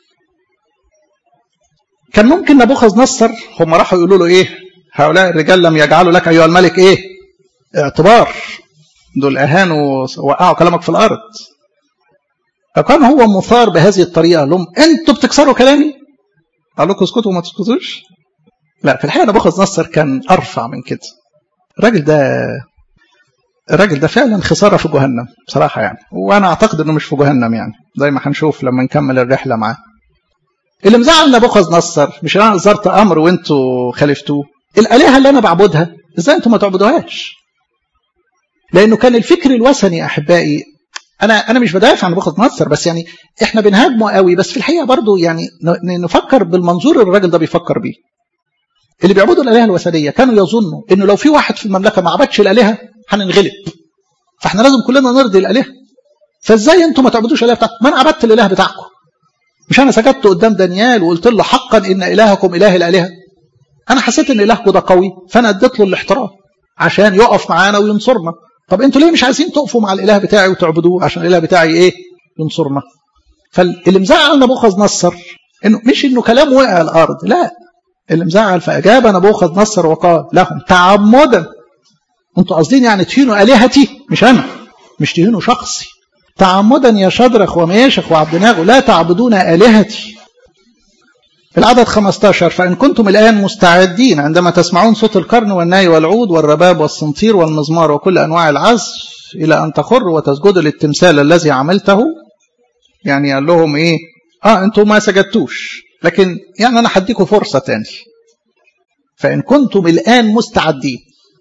كان ممكن نبوخذ نصر هم راحوا يقولوا له ايه هؤلاء الرجال لم يجعلوا لك ايها الملك ايه اعتبار دول اهانوا وقعوا كلامك في الارض فكان هو مثار بهذه الطريقه لهم انتوا بتكسروا كلامي قال لكم اسكتوا وما تسكتوش لا في الحقيقه نبوخذ نصر كان ارفع من كده الراجل ده الراجل ده فعلا خساره في جهنم بصراحه يعني وانا اعتقد انه مش في جهنم يعني زي ما هنشوف لما نكمل الرحله معاه اللي مزعل نبوخذ نصر مش انا نظرت امر وانتوا خالفتوه الالهه اللي انا بعبدها ازاي انتوا ما تعبدوهاش لانه كان الفكر الوثني احبائي انا انا مش بدافع عن نبوخذ نصر بس يعني احنا بنهاجمه قوي بس في الحقيقه برضه يعني نفكر بالمنظور اللي الراجل ده بيفكر بيه اللي بيعبدوا الالهه الوثنيه كانوا يظنوا انه لو في واحد في المملكه ما عبدش الالهه هننغلب فاحنا لازم كلنا نرضي الالهه فازاي انتم ما تعبدوش الاله بتاعكم ما انا عبدت الاله بتاعكم مش انا سجدت قدام دانيال وقلت له حقا ان الهكم اله الالهه انا حسيت ان الهكم ده قوي فانا اديت له الاحترام عشان يقف معانا وينصرنا طب انتوا ليه مش عايزين تقفوا مع الاله بتاعي وتعبدوه عشان الاله بتاعي ايه ينصرنا فاللي مزعل نبوخذ نصر انه مش انه كلام وقع على الارض لا اللي مزعل فاجاب نبوخذ نصر وقال لهم تعمدا انتوا قاصدين يعني تهينوا الهتي مش انا مش تهينوا شخصي تعمدا يا شدرخ وميشخ وعبد ناغو لا تعبدون الهتي العدد 15 فإن كنتم الآن مستعدين عندما تسمعون صوت القرن والناي والعود والرباب والصنطير والمزمار وكل أنواع العزف إلى أن تخروا وتسجدوا للتمثال الذي عملته يعني قال لهم إيه آه أنتم ما سجدتوش لكن يعني أنا هديكم فرصة تاني فإن كنتم الآن مستعدين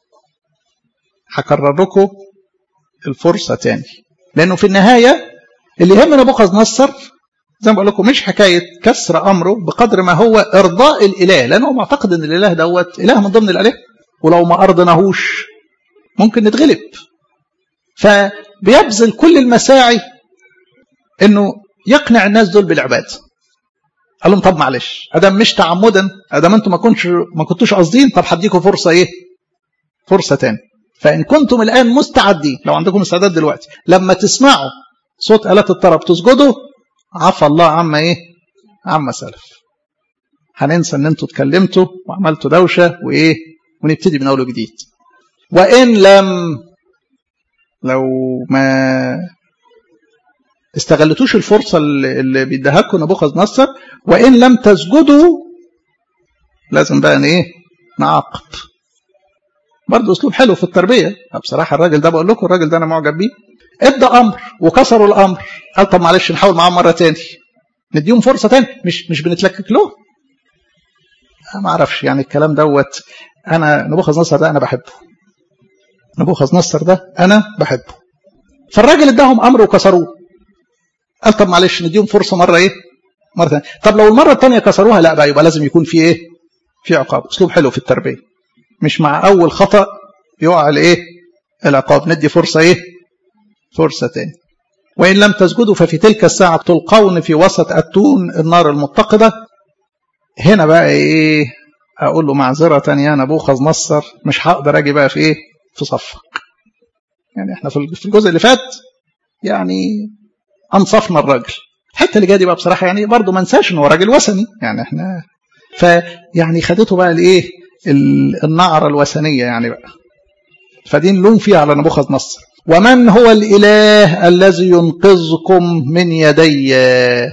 هكرر لكم الفرصة تاني لأنه في النهاية اللي يهم نبوخذ نصر زي ما بقول لكم مش حكاية كسر أمره بقدر ما هو إرضاء الإله لأنه معتقد أن الإله دوت إله من ضمن الآلهة ولو ما أرضناهوش ممكن نتغلب فبيبذل كل المساعي أنه يقنع الناس دول بالعبادة قال لهم طب معلش ادم مش تعمدا ادم انتم ما كنتش ما كنتوش قاصدين طب هديكم فرصه ايه؟ فرصه تاني فإن كنتم الآن مستعدين لو عندكم استعداد دلوقتي لما تسمعوا صوت آلات الطرب تسجدوا عفى الله عما إيه عما سلف هننسى ان انتوا اتكلمتوا وعملتوا دوشة وايه ونبتدي من اول وجديد وان لم لو ما استغلتوش الفرصة اللي بيديها لكم نبوخذ نصر وان لم تسجدوا لازم بقى ايه نعاقب برضه اسلوب حلو في التربيه بصراحه الراجل ده بقول لكم الراجل ده انا معجب بيه ادى امر وكسروا الامر قال طب معلش نحاول معاهم مره تاني نديهم فرصه تاني مش مش بنتلكك له ما اعرفش يعني الكلام دوت انا نبوخذ نصر ده انا بحبه نبوخذ نصر ده انا بحبه فالراجل اداهم امر وكسروه قال طب معلش نديهم فرصه مره ايه مره ثانيه طب لو المره الثانيه كسروها لا بقى يبقى لازم يكون في ايه في عقاب اسلوب حلو في التربيه مش مع اول خطا يقع الايه العقاب ندي فرصه ايه فرصه تاني وان لم تسجدوا ففي تلك الساعه تلقون في وسط اتون النار المتقده هنا بقى ايه اقول له معذره يا نبوخذ نصر مش هقدر اجي بقى في ايه في صفك يعني احنا في الجزء اللي فات يعني انصفنا الراجل الحته اللي جايه دي بقى بصراحه يعني برضه ما انساش ان هو راجل وثني يعني احنا فيعني خدته بقى الايه النعره الوثنيه يعني بقى فدي نلوم فيها على نبوخذ نصر ومن هو الاله الذي ينقذكم من يدي اه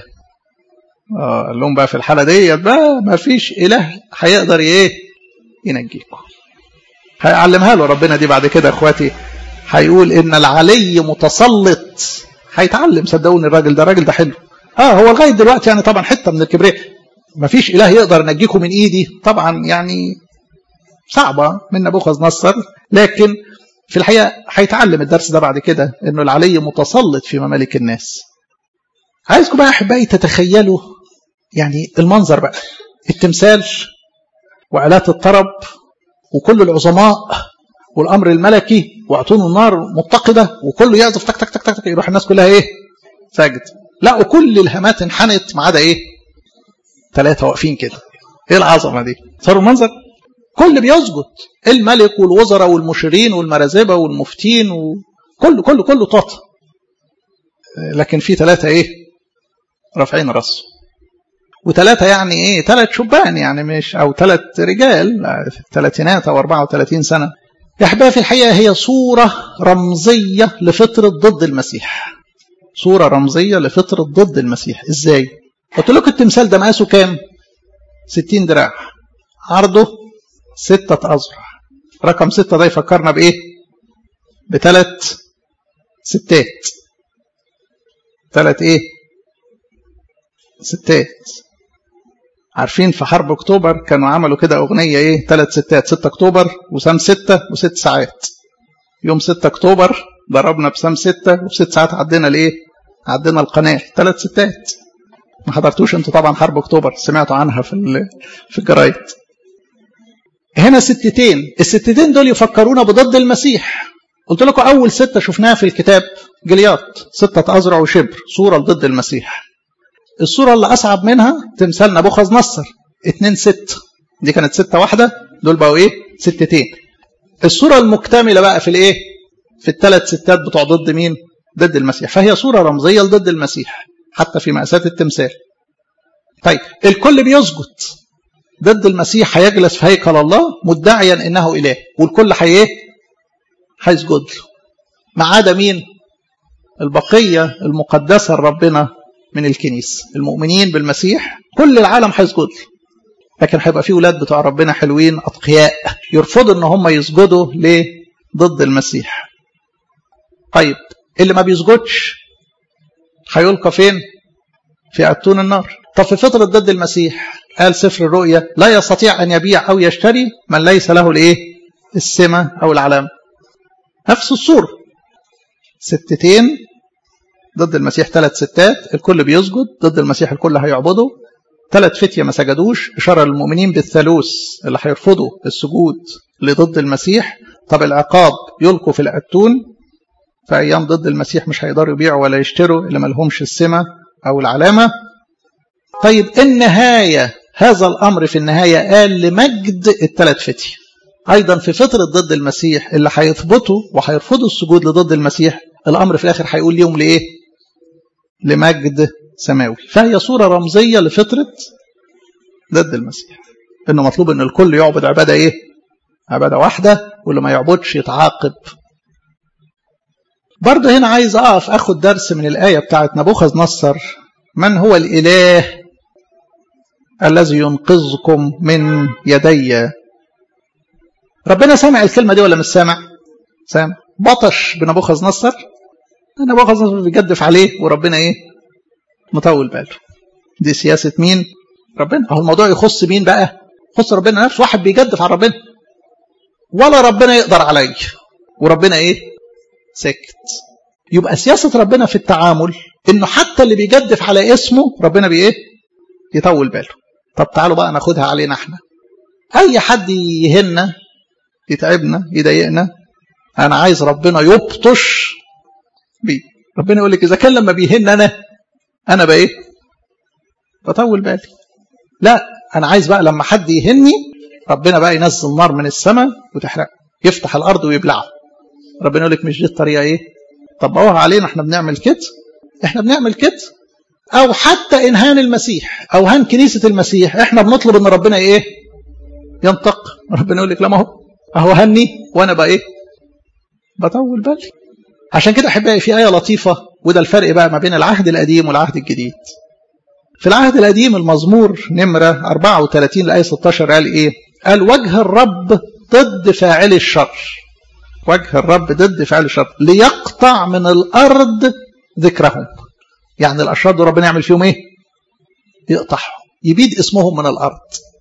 قال لهم بقى في الحاله ديت بقى ما فيش اله هيقدر ايه ينجيكم هيعلمها له ربنا دي بعد كده اخواتي هيقول ان العلي متسلط هيتعلم صدقوني الراجل ده الراجل ده حلو اه هو لغايه دلوقتي يعني طبعا حته من الكبرياء ما فيش اله يقدر ينجيكم من ايدي طبعا يعني صعبه من نبوخذ نصر لكن في الحقيقه هيتعلم الدرس ده بعد كده انه العلي متسلط في ممالك الناس عايزكم بقى احبائي تتخيلوا يعني المنظر بقى التمثال وآلات الطرب وكل العظماء والامر الملكي واعطون النار متقده وكله يعزف تك تك تك تك, تك يروح الناس كلها ايه ساجد لا وكل الهامات انحنت ما عدا ايه ثلاثه واقفين كده ايه العظمه دي صاروا المنظر كل بيسجد الملك والوزراء والمشيرين والمرازبه والمفتين وكله كله كله طاطا لكن في ثلاثه ايه رافعين راسه وثلاثة يعني ايه ثلاث شبان يعني مش او ثلاث رجال ثلاثينات او 34 سنة يا احبائي في الحقيقة هي صورة رمزية لفطرة ضد المسيح صورة رمزية لفطرة ضد المسيح ازاي قلت لكم التمثال ده مقاسه كام 60 دراع عرضه ستة أذرع رقم ستة ده يفكرنا بإيه بثلاث ستات ثلاث إيه ستات عارفين في حرب اكتوبر كانوا عملوا كده اغنيه ايه ثلاث ستات 6 اكتوبر وسام 6 وست ساعات يوم 6 اكتوبر ضربنا بسام 6 وفي ست ساعات عدينا الايه عدينا القناه ثلاث ستات ما حضرتوش انتوا طبعا حرب اكتوبر سمعتوا عنها في في الجرايد هنا ستتين الستتين دول يفكرونا بضد المسيح قلت لكم اول سته شفناها في الكتاب جلياط سته ازرع وشبر صوره ضد المسيح الصورة اللي أصعب منها تمثال نبوخذ نصر اتنين ست دي كانت ستة واحدة دول بقوا إيه ستتين الصورة المكتملة بقى في الإيه في الثلاث ستات بتوع ضد مين ضد المسيح فهي صورة رمزية ضد المسيح حتى في مأساة التمثال طيب الكل بيسجد ضد المسيح هيجلس في هيكل الله مدعيا انه اله والكل هي ايه هيسجد له ما عدا مين البقيه المقدسه لربنا من الكنيسة المؤمنين بالمسيح كل العالم هيسجد له لكن هيبقى في ولاد بتوع ربنا حلوين أتقياء يرفضوا ان هم يسجدوا ليه ضد المسيح طيب اللي ما بيسجدش هيلقى فين في أتون النار طب في فترة ضد المسيح قال سفر الرؤيا لا يستطيع أن يبيع أو يشتري من ليس له الإيه السمة أو العلامة نفس الصورة ستتين ضد المسيح ثلاث ستات الكل بيسجد ضد المسيح الكل هيعبده ثلاث فتية ما سجدوش إشارة للمؤمنين بالثالوث اللي هيرفضوا السجود لضد المسيح طب العقاب يلقوا في الأتون في أيام ضد المسيح مش هيقدروا يبيعوا ولا يشتروا اللي ملهمش السمة أو العلامة طيب النهاية هذا الأمر في النهاية قال لمجد الثلاث فتية أيضا في فترة ضد المسيح اللي هيثبتوا وهيرفضوا السجود لضد المسيح الأمر في الآخر هيقول ليهم لإيه؟ لمجد سماوي فهي صورة رمزية لفترة ضد المسيح إنه مطلوب إن الكل يعبد عبادة إيه؟ عبادة واحدة واللي ما يعبدش يتعاقب برضه هنا عايز أقف أخد درس من الآية بتاعت نبوخذ نصر من هو الإله الذي ينقذكم من يدي ربنا سامع الكلمة دي ولا مش سامع سامع بطش بنبوخذ نصر نبوخذ نصر بيجدف عليه وربنا ايه مطول باله دي سياسة مين ربنا هو الموضوع يخص مين بقى يخص ربنا نفسه واحد بيجدف على ربنا ولا ربنا يقدر عليه وربنا ايه سكت يبقى سياسة ربنا في التعامل انه حتى اللي بيجدف على اسمه ربنا بايه يطول باله طب تعالوا بقى ناخدها علينا احنا اي حد يهنا يتعبنا يضايقنا انا عايز ربنا يبطش بيه ربنا يقول لك اذا كان لما بيهن انا انا بقى ايه بطول بالي لا انا عايز بقى لما حد يهني ربنا بقى ينزل نار من السماء وتحرق يفتح الارض ويبلعه ربنا يقول لك مش دي الطريقه ايه طبقوها علينا احنا بنعمل كده احنا بنعمل كده او حتى انهان المسيح او هان كنيسه المسيح احنا بنطلب ان ربنا ايه ينطق ربنا يقول لك لا ما هو اهو هني وانا بقى ايه بطول بالي عشان كده احبائي في ايه لطيفه وده الفرق بقى ما بين العهد القديم والعهد الجديد في العهد القديم المزمور نمرة 34 لآية 16 قال إيه؟ قال وجه الرب ضد فاعل الشر وجه الرب ضد فاعل الشر ليقطع من الأرض ذكرهم يعني الأشرار دول ربنا يعمل فيهم إيه؟ يقطعهم يبيد اسمهم من الأرض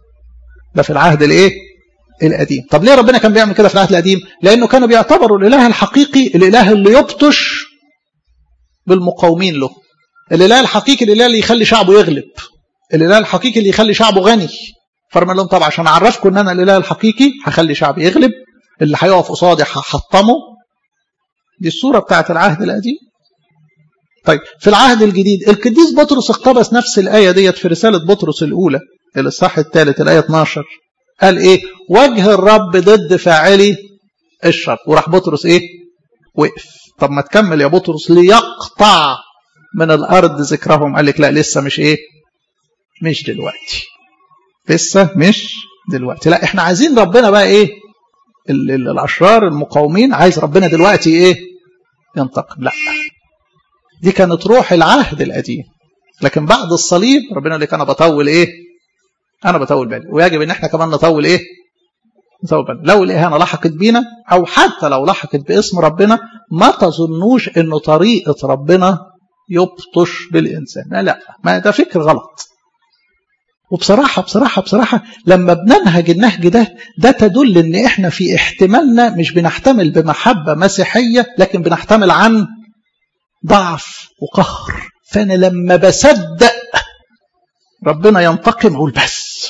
ده في العهد الإيه؟ القديم طب ليه ربنا كان بيعمل كده في العهد القديم لأنه كانوا بيعتبروا الإله الحقيقي الإله اللي يبطش بالمقاومين له الإله الحقيقي الإله اللي يخلي شعبه يغلب الإله الحقيقي اللي يخلي شعبه غني فرمى لهم طبعا عشان أعرفكم أن أنا الإله الحقيقي هخلي شعبي يغلب اللي هيقف قصادي هحطمه دي الصورة بتاعت العهد القديم طيب في العهد الجديد القديس بطرس اقتبس نفس الآية ديت في رسالة بطرس الأولى الإصحاح الثالث الآية 12 قال إيه وجه الرب ضد فاعلي الشر وراح بطرس إيه وقف طب ما تكمل يا بطرس ليقطع من الأرض ذكرهم قال لك لا لسه مش إيه مش دلوقتي لسه مش دلوقتي لا احنا عايزين ربنا بقى ايه ال ال الاشرار المقاومين عايز ربنا دلوقتي ايه ينتقم لا دي كانت روح العهد القديم لكن بعد الصليب ربنا يقول لك انا بطول ايه انا بطول بالي ويجب ان احنا كمان نطول ايه نطول بالي لو الاهانه لحقت بينا او حتى لو لحقت باسم ربنا ما تظنوش انه طريقه ربنا يبطش بالانسان لا لا ما ده فكر غلط وبصراحة بصراحة بصراحة لما بننهج النهج ده ده تدل ان احنا في احتمالنا مش بنحتمل بمحبة مسيحية لكن بنحتمل عن ضعف وقهر فانا لما بصدق ربنا ينتقم اقول بس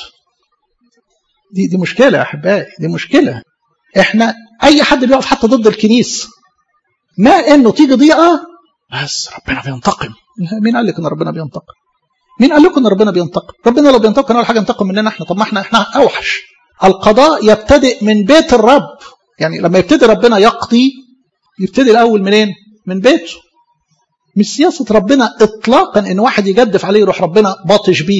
دي دي مشكلة يا احبائي دي مشكلة احنا اي حد بيقف حتى ضد الكنيسة ما انه تيجي ضيقة بس ربنا بينتقم مين قال لك ان ربنا بينتقم مين قال لكم ان ربنا بينتقم ربنا لو بينتقم اول حاجه ينتقم مننا احنا طب ما احنا احنا اوحش القضاء يبتدئ من بيت الرب يعني لما يبتدي ربنا يقضي يبتدي الاول منين من بيته مش سياسه ربنا اطلاقا ان واحد يجدف عليه يروح ربنا باطش بيه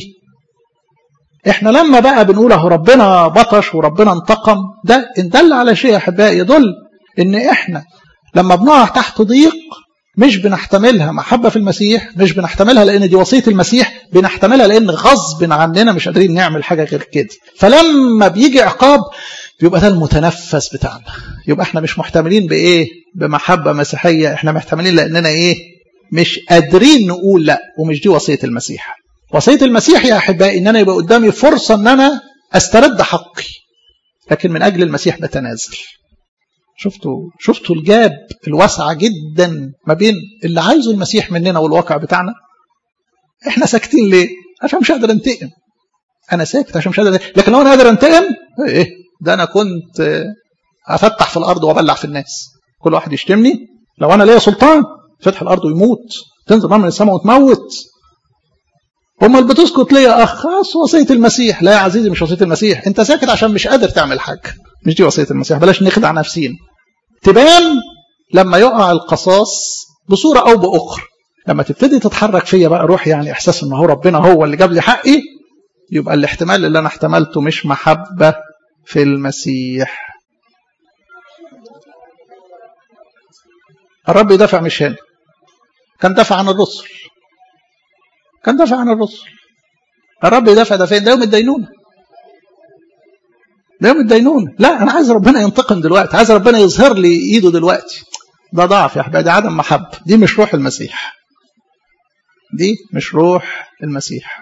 احنا لما بقى بنقول اهو ربنا بطش وربنا انتقم ده ان دل على شيء يا احبائي يدل ان احنا لما بنقع تحت ضيق مش بنحتملها محبة في المسيح مش بنحتملها لأن دي وصية المسيح بنحتملها لأن غصب عننا مش قادرين نعمل حاجة غير كده فلما بيجي عقاب يبقى ده المتنفس بتاعنا يبقى احنا مش محتملين بإيه بمحبة مسيحية احنا محتملين لأننا إيه مش قادرين نقول لا ومش دي وصية المسيح وصية المسيح يا أحبائي إن أنا يبقى قدامي فرصة إن أنا أسترد حقي لكن من أجل المسيح بتنازل شفتوا شفتوا الجاب الواسعة جدا ما بين اللي عايزه المسيح مننا والواقع بتاعنا احنا ساكتين ليه عشان مش قادر انتقم انا ساكت عشان مش قادر لكن لو انا قادر انتقم ايه ده انا كنت افتح في الارض وابلع في الناس كل واحد يشتمني لو انا ليا سلطان فتح الارض ويموت تنزل نار من السماء وتموت امال بتسكت ليه يا اخ خلاص وصيه المسيح لا يا عزيزي مش وصيه المسيح انت ساكت عشان مش قادر تعمل حاجه مش دي وصيه المسيح بلاش نخدع نفسينا تبان لما يقع القصاص بصوره او باخرى لما تبتدي تتحرك فيا بقى روح يعني احساس ان هو ربنا هو اللي جاب لي حقي يبقى الاحتمال اللي انا احتملته مش محبه في المسيح الرب يدافع مش هنا كان دافع عن الرسل كان دافع عن الرسل الرب يدافع ده فين ده يوم الدينونة ده يوم الدينونة لا أنا عايز ربنا ينتقم دلوقتي عايز ربنا يظهر لي إيده دلوقتي ده ضعف يا أحبابي ده عدم محبة دي مش روح المسيح دي مش روح المسيح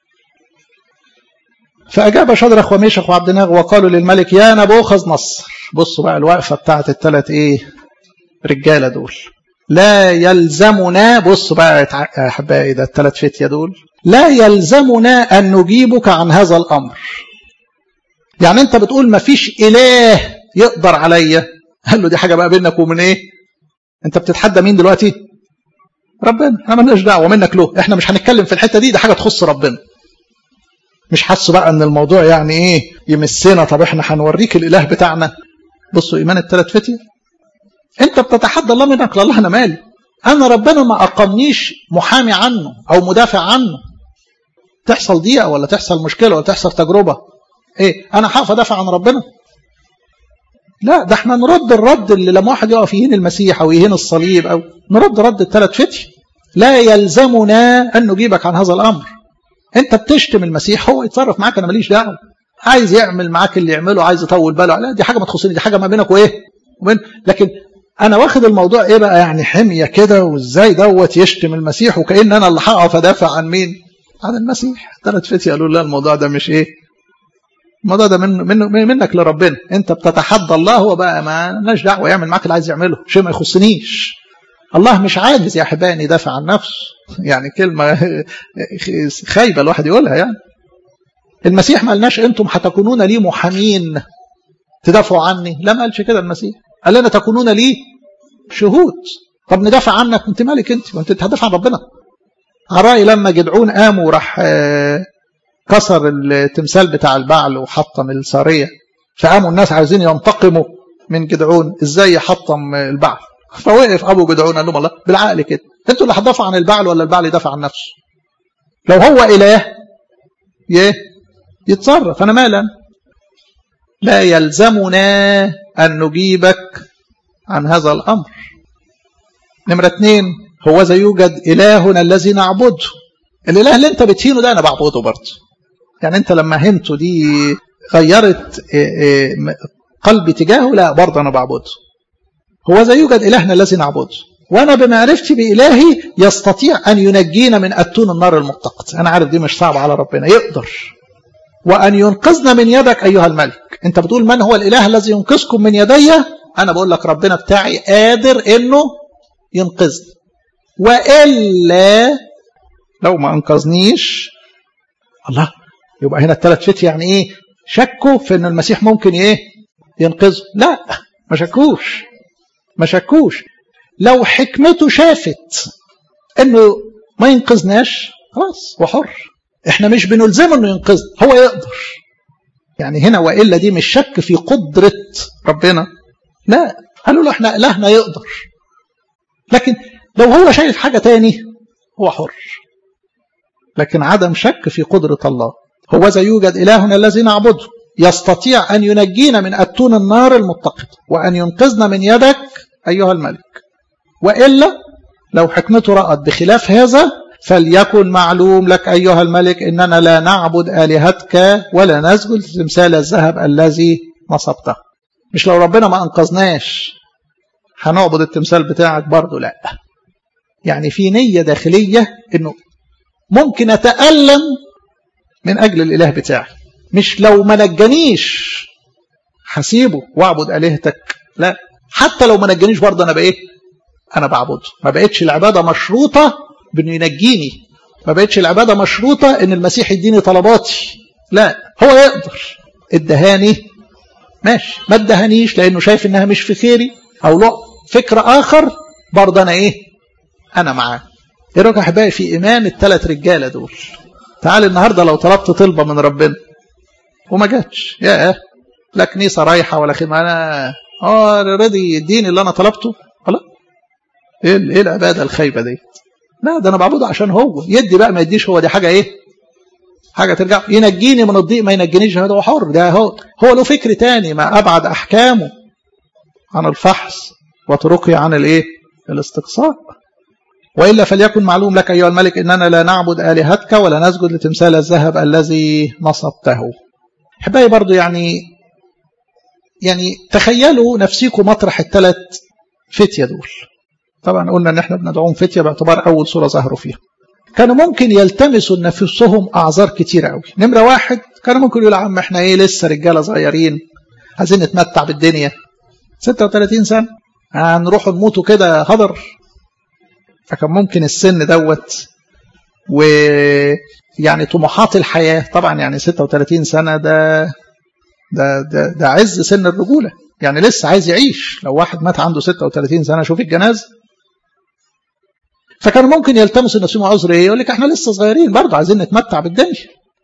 فأجاب شدرخ وميشخ وعبد ناغ وقالوا للملك يا نبوخذ نصر بصوا بقى الوقفة بتاعت الثلاث إيه رجالة دول لا يلزمنا بصوا بقى يا أحبائي ده الثلاث فتية دول لا يلزمنا أن نجيبك عن هذا الأمر يعني أنت بتقول ما فيش إله يقدر عليا قال له دي حاجة بقى بينك ومن إيه أنت بتتحدى مين دلوقتي ربنا احنا مالناش دعوة منك له احنا مش هنتكلم في الحتة دي ده حاجة تخص ربنا مش حاسوا بقى ان الموضوع يعني ايه يمسنا طب احنا هنوريك الاله بتاعنا بصوا ايمان الثلاث فتيه انت بتتحدى الله منك لله انا مالي انا ربنا ما اقامنيش محامي عنه او مدافع عنه تحصل ضيقه ولا تحصل مشكله ولا تحصل تجربه ايه انا هقف ادافع عن ربنا لا ده احنا نرد الرد اللي لما واحد يقف يهين المسيح او يهين الصليب او نرد رد الثلاث فتي لا يلزمنا ان نجيبك عن هذا الامر انت بتشتم المسيح هو يتصرف معاك انا ماليش دعوه عايز يعمل معاك اللي يعمله عايز يطول باله لا دي حاجه ما تخصني دي حاجه ما بينك وايه وبين لكن انا واخد الموضوع ايه بقى يعني حميه كده وازاي دوت يشتم المسيح وكان انا اللي هقف ادافع عن مين عن المسيح ثلاث فتية قالوا لا الموضوع ده مش ايه الموضوع ده من من منك لربنا انت بتتحدى الله هو بقى ما لناش دعوه يعمل معاك اللي عايز يعمله شيء ما يخصنيش الله مش عاجز يا احبائي ان يدافع عن نفسه يعني كلمه خايبه الواحد يقولها يعني المسيح ما قالناش انتم هتكونون لي محامين تدافعوا عني لا ما قالش كده المسيح قال لنا تكونون لي شهود طب ندافع عنك انت مالك انت وانت هتدافع عن ربنا على راي لما جدعون قام وراح كسر التمثال بتاع البعل وحطم الساريه فقاموا الناس عايزين ينتقموا من جدعون ازاي يحطم البعل فوقف ابو جدعون قال لهم الله بالعقل كده انتوا اللي هتدافعوا عن البعل ولا البعل يدافع عن نفسه لو هو اله يه يتصرف انا مالا لا يلزمنا ان نجيبك عن هذا الامر نمره اثنين هو ذا يوجد الهنا الذي نعبده الاله اللي انت بتهينه ده انا بعبده برضه يعني انت لما هنته دي غيرت قلبي تجاهه لا برضه انا بعبده هو ذا يوجد إلهنا الذي نعبده وأنا بمعرفتي بإلهي يستطيع أن ينجينا من أتون النار المتقد أنا عارف دي مش صعبة على ربنا يقدر وأن ينقذنا من يدك أيها الملك أنت بتقول من هو الإله الذي ينقذكم من يدي أنا بقول لك ربنا بتاعي قادر أنه ينقذني وإلا لو ما أنقذنيش الله يبقى هنا الثلاث فتي يعني إيه شكوا في أن المسيح ممكن إيه ينقذه لا ما شكوش ما شكوش لو حكمته شافت انه ما ينقذناش خلاص وحر احنا مش بنلزمه انه ينقذنا هو يقدر يعني هنا والا دي مش شك في قدره ربنا لا قالوا له احنا الهنا يقدر لكن لو هو شايف حاجه تاني هو حر لكن عدم شك في قدره الله هو ذا يوجد الهنا الذي نعبده يستطيع أن ينجينا من أتون النار المتقد وأن ينقذنا من يدك أيها الملك وإلا لو حكمته رأت بخلاف هذا فليكن معلوم لك أيها الملك إننا لا نعبد آلهتك ولا نسجد تمثال الذهب الذي نصبته مش لو ربنا ما أنقذناش هنعبد التمثال بتاعك برضه لا يعني في نية داخلية إنه ممكن أتألم من أجل الإله بتاعي مش لو ما نجانيش هسيبه واعبد الهتك لا حتى لو ما نجانيش برضه انا بايه انا بعبده ما بقتش العباده مشروطه بانه ينجيني ما بقتش العباده مشروطه ان المسيح يديني طلباتي لا هو يقدر ادهاني ماشي ما ادهانيش لانه شايف انها مش في خيري او له فكر اخر برضه انا ايه انا معاه ايه رايك يا احبائي في ايمان الثلاث رجاله دول تعال النهارده لو طلبت طلبه من ربنا وما جاتش يا لا كنيسه رايحه ولا خدمه انا اه رضي الدين اللي انا طلبته خلاص ايه ايه العباده الخايبه دي لا ده انا بعبده عشان هو يدي بقى ما يديش هو دي حاجه ايه حاجه ترجع ينجيني من الضيق ما ينجينيش هذا هو حر ده هو هو له فكر تاني ما ابعد احكامه عن الفحص وطرقي عن الايه الاستقصاء والا فليكن معلوم لك ايها الملك اننا لا نعبد الهتك ولا نسجد لتمثال الذهب الذي نصبته احبائي برضو يعني يعني تخيلوا نفسيكم مطرح الثلاث فتية دول طبعا قلنا ان احنا بندعوهم فتية باعتبار اول صورة ظهروا فيها كانوا ممكن يلتمسوا لنفسهم اعذار كتير قوي نمرة واحد كانوا ممكن يقولوا يا عم احنا ايه لسه رجالة صغيرين عايزين نتمتع بالدنيا 36 سنة هنروحوا نموتوا كده هدر فكان ممكن السن دوت ويعني طموحات الحياة طبعا يعني 36 سنة ده ده ده, ده عز سن الرجولة يعني لسه عايز يعيش لو واحد مات عنده 36 سنة شوف الجنازة فكان ممكن يلتمس نفسهم عذر ايه يقول لك احنا لسه صغيرين برضه عايزين نتمتع بالدنيا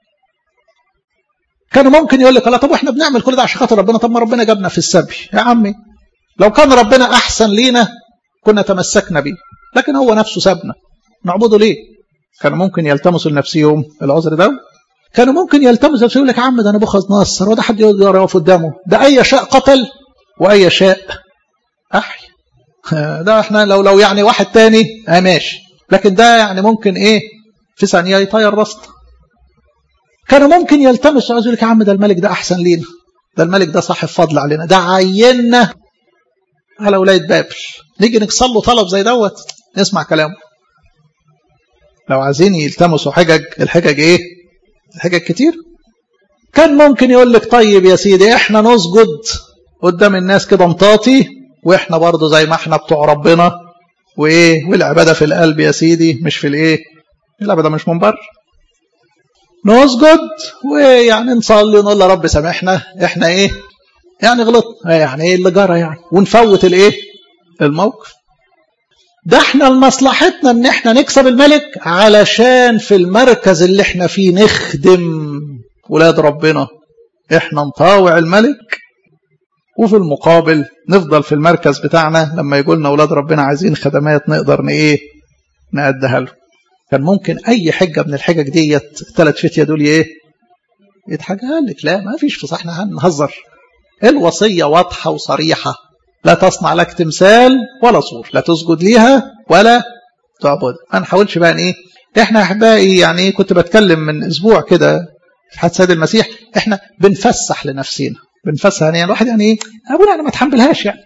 كانوا ممكن يقول لك لا طب احنا بنعمل كل ده عشان خاطر ربنا طب ما ربنا جابنا في السبي يا عمي لو كان ربنا احسن لينا كنا تمسكنا بيه لكن هو نفسه سابنا نعبده ليه كانوا ممكن يلتمسوا لنفسهم العذر ده كانوا ممكن يلتمسوا يقول لك يا عم ده نبوخذ نصر وده حد يقدر يقف قدامه ده اي شاء قتل واي شاء احيا ده احنا لو لو يعني واحد تاني اه ماشي لكن ده يعني ممكن ايه في ثانيه يطير راسنا كانوا ممكن يلتمسوا يقول لك يا عم ده الملك ده احسن لينا ده الملك ده صاحب فضل علينا ده عيننا على ولايه بابل نيجي نكسر له طلب زي دوت نسمع كلامه لو عايزين يلتمسوا حجج الحجج ايه الحجج كتير كان ممكن يقول لك طيب يا سيدي احنا نسجد قدام الناس كده مطاطي واحنا برضه زي ما احنا بتوع ربنا وايه والعباده في القلب يا سيدي مش في الايه العباده مش من بره نسجد ويعني نصلي ونقول يا رب سامحنا احنا ايه يعني غلط يعني ايه اللي جرى يعني ونفوت الايه الموقف ده احنا لمصلحتنا ان احنا نكسب الملك علشان في المركز اللي احنا فيه نخدم ولاد ربنا احنا نطاوع الملك وفي المقابل نفضل في المركز بتاعنا لما يقول لنا ولاد ربنا عايزين خدمات نقدر ايه نأديها له كان ممكن اي حجه من الحجج ديت الثلاث فتيه دول ايه يتحجها لك لا ما فيش في احنا هنهزر الوصيه واضحه وصريحه لا تصنع لك تمثال ولا صور لا تسجد ليها ولا تعبد ما نحاولش بقى ايه احنا احبائي يعني كنت بتكلم من اسبوع كده في حد سيد المسيح احنا بنفسح لنفسنا بنفسح يعني الواحد يعني ايه ابونا انا ما اتحملهاش يعني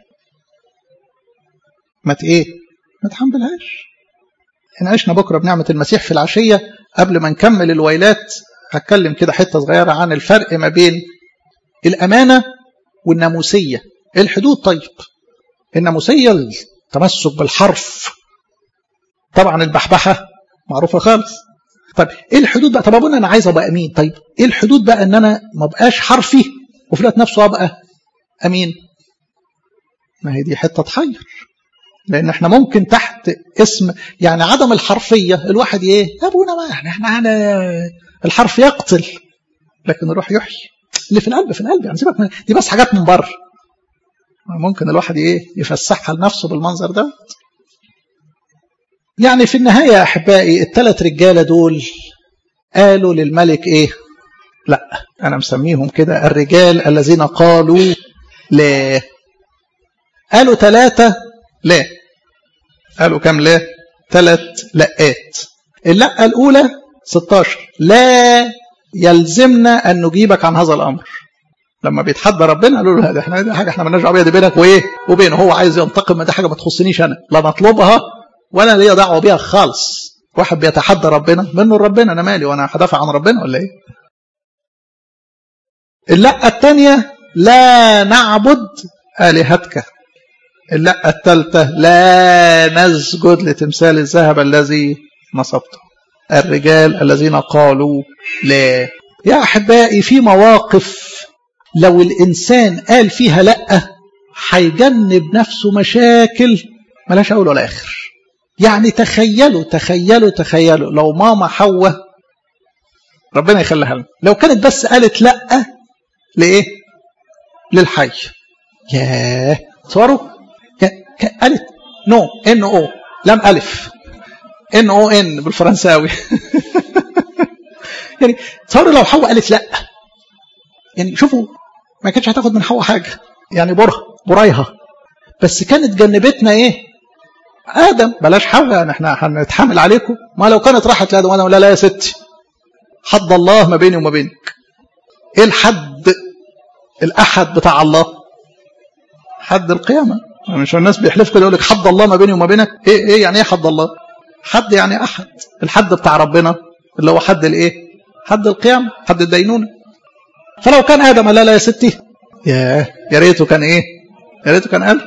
ما ايه ما اتحملهاش احنا عشنا بكره بنعمه المسيح في العشيه قبل ما نكمل الويلات هتكلم كده حته صغيره عن الفرق ما بين الامانه والناموسيه الحدود طيب الناموسيه التمسك بالحرف طبعا البحبحه معروفه خالص طيب ايه الحدود بقى طب ابونا انا عايز ابقى امين طيب ايه الحدود بقى ان انا ما بقاش حرفي وفي الوقت نفسه ابقى امين ما هي دي حته تحير لان احنا ممكن تحت اسم يعني عدم الحرفيه الواحد ايه يا ابونا ما احنا احنا على الحرف يقتل لكن الروح يحيي اللي في القلب في القلب يعني سيبك من دي بس حاجات من بره ممكن الواحد ايه يفسحها لنفسه بالمنظر ده يعني في النهاية يا أحبائي الثلاث رجالة دول قالوا للملك إيه لا أنا مسميهم كده الرجال الذين قالوا لا قالوا ثلاثة لا قالوا كم لا ثلاث لقات اللقة الأولى 16 لا يلزمنا أن نجيبك عن هذا الأمر لما بيتحدى ربنا قالوا له ده احنا دي حاجه احنا مالناش دعوه دي بينك وايه وبينه هو عايز ينتقم دي حاجه ما تخصنيش انا لا نطلبها ولا ليا دعوه بيها خالص واحد بيتحدى ربنا منه ربنا انا مالي وانا هدافع عن ربنا ولا ايه اللقه الثانيه لا نعبد الهتك اللقه الثالثه لا نسجد لتمثال الذهب الذي نصبته الرجال الذين قالوا لا يا احبائي في مواقف لو الإنسان قال فيها لأ هيجنب نفسه مشاكل ملاش أول ولا آخر يعني تخيلوا تخيلوا تخيلوا لو ماما حواء ربنا يخليها لنا لو كانت بس قالت لا لايه للحي ياه تصوروا قالت نو ان او لم الف ان او ان بالفرنساوي يعني تصوروا لو حواء قالت لا يعني شوفوا ما كانتش هتاخد من حواء حاجه يعني برها برايها بس كانت جنبتنا ايه ادم بلاش حواء يعني احنا هنتحامل عليكم ما لو كانت راحت لادم ادم لا لا يا ستي حد الله ما بيني وما بينك ايه الحد الاحد بتاع الله حد القيامه مش الناس بيحلفوا كده يقول لك حد الله ما بيني وما بينك ايه ايه يعني ايه حد الله حد يعني احد الحد بتاع ربنا اللي هو حد الايه حد القيامه حد الدينونه فلو كان ادم لا لا يا ستي يا يا ريته كان ايه يا ريته كان قال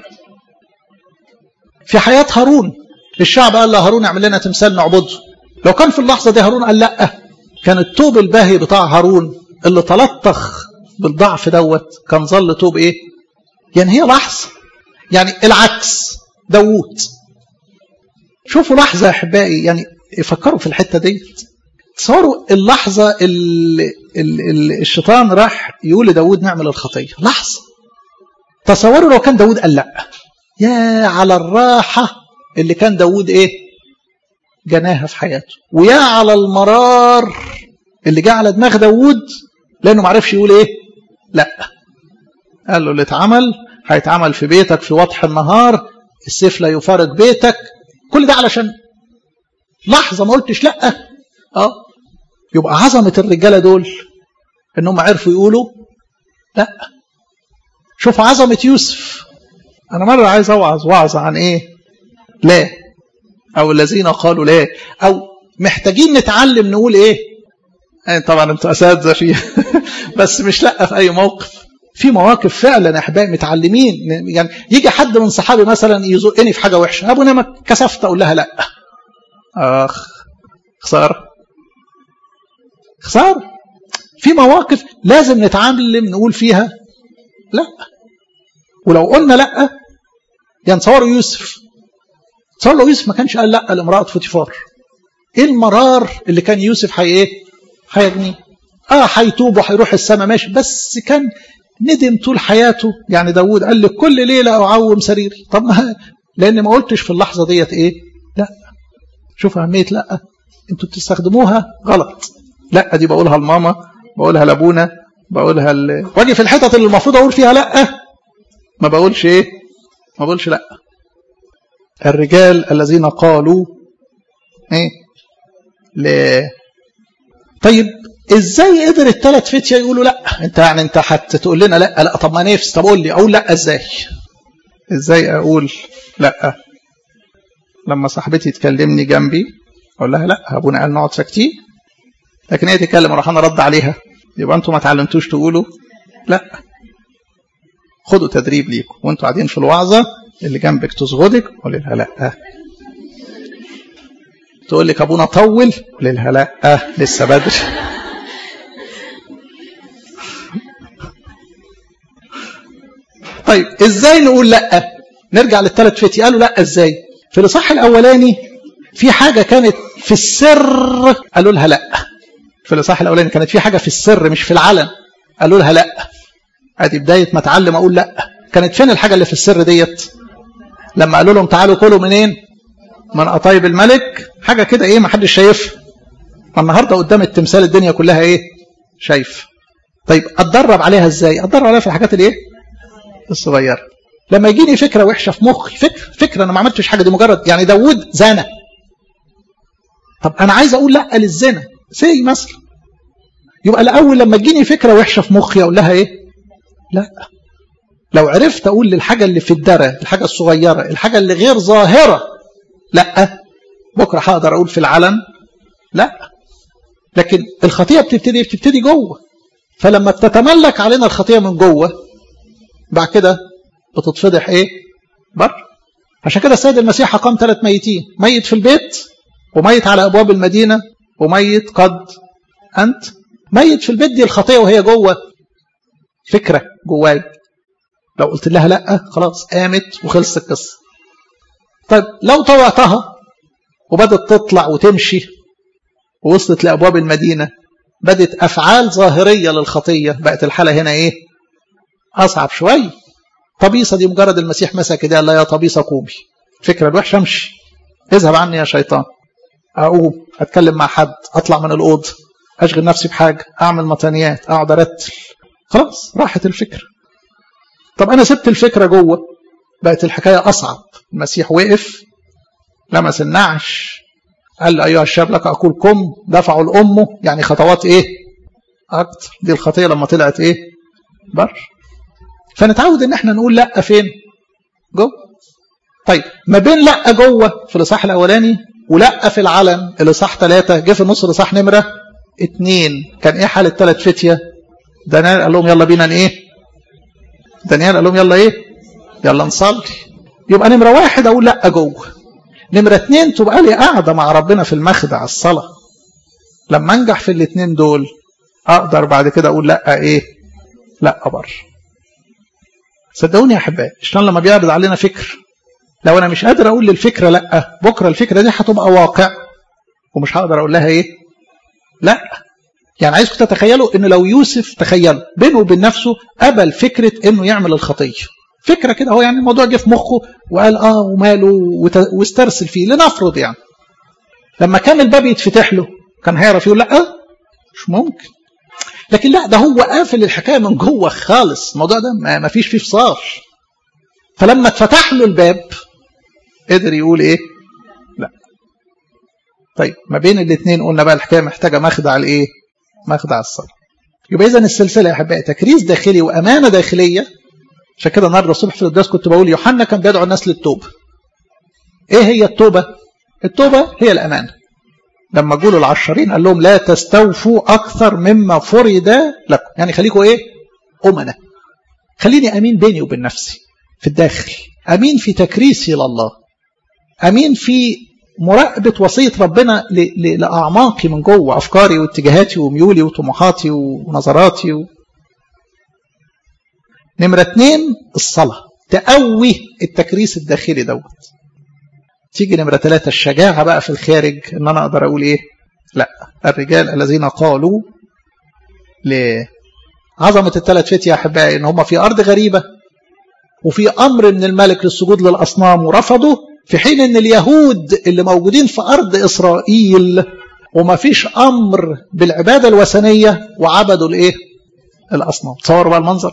في حياه هارون الشعب قال لهارون اعمل لنا تمثال نعبده لو كان في اللحظه دي هارون قال لا كان التوب الباهي بتاع هارون اللي تلطخ بالضعف دوت كان ظل توب ايه يعني هي لحظه يعني العكس داوود شوفوا لحظه يا احبائي يعني فكروا في الحته ديت تصوروا اللحظه اللي, اللي الشيطان راح يقول لداود نعمل الخطيه لحظه تصوروا لو كان داود قال لا يا على الراحه اللي كان داود ايه جناها في حياته ويا على المرار اللي جه على دماغ داود لانه ما عرفش يقول ايه لا قال له اللي اتعمل هيتعمل في بيتك في وضح النهار السيف لا يفارق بيتك كل ده علشان لحظه ما قلتش لا اه يبقى عظمه الرجاله دول انهم عرفوا يقولوا لا شوف عظمه يوسف انا مره عايز اوعظ وعظه عن ايه لا او الذين قالوا لا او محتاجين نتعلم نقول ايه يعني طبعا انتوا اساتذه فيها بس مش لا في اي موقف في مواقف فعلا يا احبائي متعلمين يعني يجي حد من صحابي مثلا يزقني في حاجه وحشه ابو انا كسفت اقول لها لا اخ خساره خساره في مواقف لازم نتعلم نقول فيها لا ولو قلنا لا يعني تصوروا يوسف تصوروا لو يوسف ما كانش قال لا لامراه فوتيفار ايه المرار اللي كان يوسف هي ايه هيغنيه اه هيتوب وهيروح السماء ماشي بس كان ندم طول حياته يعني داود قال لك كل ليلة أعوم سريري طب ما لأن ما قلتش في اللحظة ديت إيه لا شوف أهمية لا أنتوا بتستخدموها غلط لا دي بقولها لماما بقولها لأبونا بقولها ل... واجي في الحتت اللي المفروض أقول فيها لا ما بقولش إيه ما بقولش لا الرجال الذين قالوا إيه ل طيب ازاي قدر الثلاث فتية يقولوا لا انت يعني انت هتقول لنا لا لا طب ما نفس طب قول لي اقول لا ازاي ازاي اقول لا لما صاحبتي تكلمني جنبي اقول لها لا ابونا قال نقعد ساكتين لكن هي تتكلم اروح انا رد عليها يبقى انتوا ما اتعلمتوش تقولوا لا خدوا تدريب ليكم وانتوا قاعدين في الوعظه اللي جنبك تصغدك قولي لها لا تقول لك ابونا طول قولي لها لا لسه بدري طيب ازاي نقول لا نرجع للثلاث فتي قالوا لا ازاي في الاصحاح الاولاني في حاجه كانت في السر قالوا لها لا في الاصحاح الاولاني كانت في حاجه في السر مش في العلن قالوا لها لا ادي بدايه ما اتعلم اقول لا كانت فين الحاجه اللي في السر ديت لما قالوا لهم تعالوا كلوا منين من قطايب الملك حاجه كده ايه ما حدش شايفها النهارده قدام التمثال الدنيا كلها ايه شايف طيب اتدرب عليها ازاي اتدرب عليها في الحاجات الايه الصغيره لما يجيني فكره وحشه في مخي فكره فكره انا ما عملتش حاجه دي مجرد يعني داوود زنى طب انا عايز اقول لا للزنا سي مثلا يبقى الاول لما تجيني فكره وحشه في مخي اقول لها ايه لا لو عرفت اقول للحاجه اللي في الدرة الحاجه الصغيره الحاجه اللي غير ظاهره لا بكره هقدر اقول في العلن لا لكن الخطيه بتبتدي بتبتدي جوه فلما بتتملك علينا الخطيه من جوه بعد كده بتتفضح ايه بره عشان كده السيد المسيح اقام ثلاث ميتين ميت في البيت وميت على ابواب المدينه وميت قد انت ميت في البيت دي الخطيه وهي جوه فكره جواي لو قلت لها لا خلاص قامت وخلصت القصه طيب لو طوعتها وبدت تطلع وتمشي ووصلت لابواب المدينه بدت افعال ظاهريه للخطيه بقت الحاله هنا ايه اصعب شويه طبيصه دي مجرد المسيح مسك كده قال لا يا طبيصه قومي فكره الوحشه امشي اذهب عني يا شيطان اقوم اتكلم مع حد اطلع من الاوضه اشغل نفسي بحاجه اعمل متانيات اقعد ارتل خلاص راحت الفكره طب انا سبت الفكره جوه بقت الحكايه اصعب المسيح وقف لمس النعش قال له ايها الشاب لك اقول كم دفعوا لامه يعني خطوات ايه اكتر دي الخطيه لما طلعت ايه بر فنتعود ان احنا نقول لا فين جوه طيب ما بين لا جوه في الاصحاح الاولاني ولا في العلن الاصحاح ثلاثة جه في النص الاصحاح نمره اتنين كان ايه حال الثلاث فتيه دانيال قال لهم يلا بينا ايه دانيال قال لهم يلا ايه يلا نصلي يبقى نمره واحد اقول لا جوه نمره اتنين تبقى لي قاعده مع ربنا في المخدع الصلاه لما انجح في الاثنين دول اقدر بعد كده اقول لا ايه لا بر صدقوني يا احبائي الشيطان لما بيعرض علينا فكر لو انا مش قادر اقول للفكره لا بكره الفكره دي هتبقى واقع ومش هقدر اقول لها ايه لا يعني عايزكم تتخيلوا ان لو يوسف تخيلوا بينه وبين نفسه قبل فكره انه يعمل الخطيه فكره كده هو يعني الموضوع جه في مخه وقال اه وماله واسترسل فيه لنفرض يعني لما كان الباب يتفتح له كان هيعرف يقول لا مش ممكن لكن لا ده هو قافل الحكايه من جوه خالص الموضوع ده ما فيش فيه فصال فلما اتفتح له الباب قدر يقول ايه لا طيب ما بين الاثنين قلنا بقى الحكايه محتاجه مخدع الايه مخدع الصلاه يبقى اذا السلسله يا احبائي تكريس داخلي وامانه داخليه عشان كده النهارده الصبح في القداس كنت بقول يوحنا كان بيدعو الناس للتوبه ايه هي التوبه التوبه هي الامانه لما قولوا العشرين قال لهم لا تستوفوا اكثر مما فرض لكم يعني خليكم ايه امنه خليني امين بيني وبين نفسي في الداخل امين في تكريسي لله امين في مراقبه وصيه ربنا لاعماقي من جوه افكاري واتجاهاتي وميولي وطموحاتي ونظراتي و... نمره اتنين الصلاه تقوي التكريس الداخلي دوت تيجي نمرة ثلاثة الشجاعة بقى في الخارج ان انا اقدر اقول ايه لا الرجال الذين قالوا لعظمة الثلاث فتية احبائي ان هم في ارض غريبة وفي امر من الملك للسجود للاصنام ورفضوا في حين ان اليهود اللي موجودين في ارض اسرائيل وما فيش امر بالعبادة الوثنية وعبدوا الايه الاصنام تصوروا بقى المنظر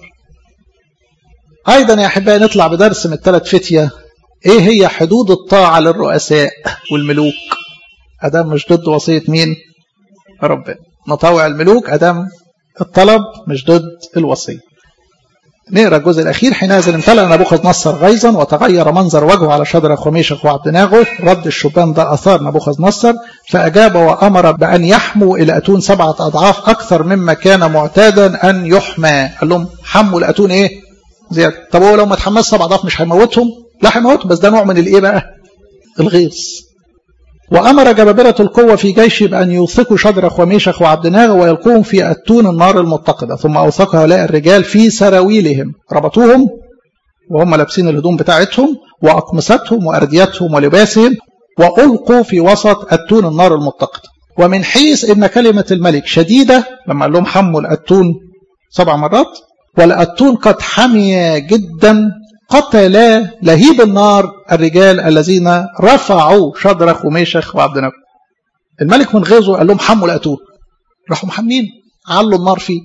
ايضا يا احبائي نطلع بدرس من الثلاث فتيه ايه هي حدود الطاعة للرؤساء والملوك ادم مش ضد وصية مين ربنا نطاوع الملوك ادم الطلب مش ضد الوصية نقرا الجزء الاخير حينئذ امتلأ نبوخذ نصر غيظا وتغير منظر وجهه على شدرخ وميشخ وعبد ناغو رد الشبان ده اثار نبوخذ نصر فاجاب وامر بان يحموا الى اتون سبعه اضعاف اكثر مما كان معتادا ان يحمى قال لهم حموا الاتون ايه زياده طب هو لو ما اتحماش سبع اضعاف مش هيموتهم لا هيموت بس ده نوع من الايه بقى الغيظ وامر جبابره القوه في جيشه بان يوثقوا شدرخ وميشخ وعبد ناغ ويلقوهم في اتون النار المتقده ثم اوثق هؤلاء الرجال في سراويلهم ربطوهم وهم لابسين الهدوم بتاعتهم واقمصتهم وارديتهم ولباسهم والقوا في وسط اتون النار المتقده ومن حيث ان كلمه الملك شديده لما قال لهم حموا الاتون سبع مرات والاتون قد حمي جدا قتل لهيب النار الرجال الذين رفعوا شدرخ وميشخ وعبد نبي الملك من غيظه قال لهم حموا الاتون راحوا محمين علوا النار فيه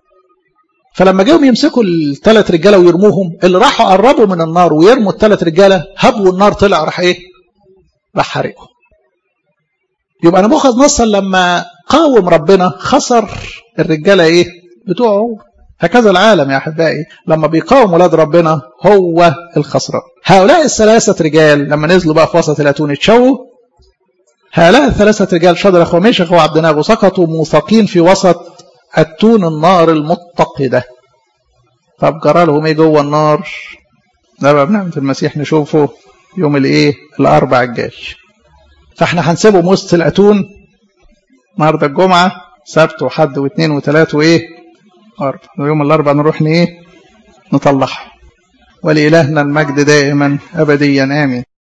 فلما جاهم يمسكوا الثلاث رجاله ويرموهم اللي راحوا قربوا من النار ويرموا الثلاث رجاله هبوا النار طلع راح ايه؟ راح حرقهم. يبقى نبوخذ نصر لما قاوم ربنا خسر الرجاله ايه؟ بتوعه هكذا العالم يا احبائي لما بيقاوم ولاد ربنا هو الخسران هؤلاء الثلاثه رجال لما نزلوا بقى في وسط الاتون اتشووا هؤلاء الثلاثه رجال شدرخ وميشخ وعبد ناغو سقطوا موثقين في وسط اتون النار المتقده طب جرى لهم ايه جوه النار ده بقى بنعمه المسيح نشوفه يوم الايه الاربع الجاي فاحنا هنسيبهم وسط الاتون النهارده الجمعه سبت وحد واثنين وثلاث وايه أربع ويوم الأربع نروح إيه نطلعها ولإلهنا المجد دائما أبديا آمين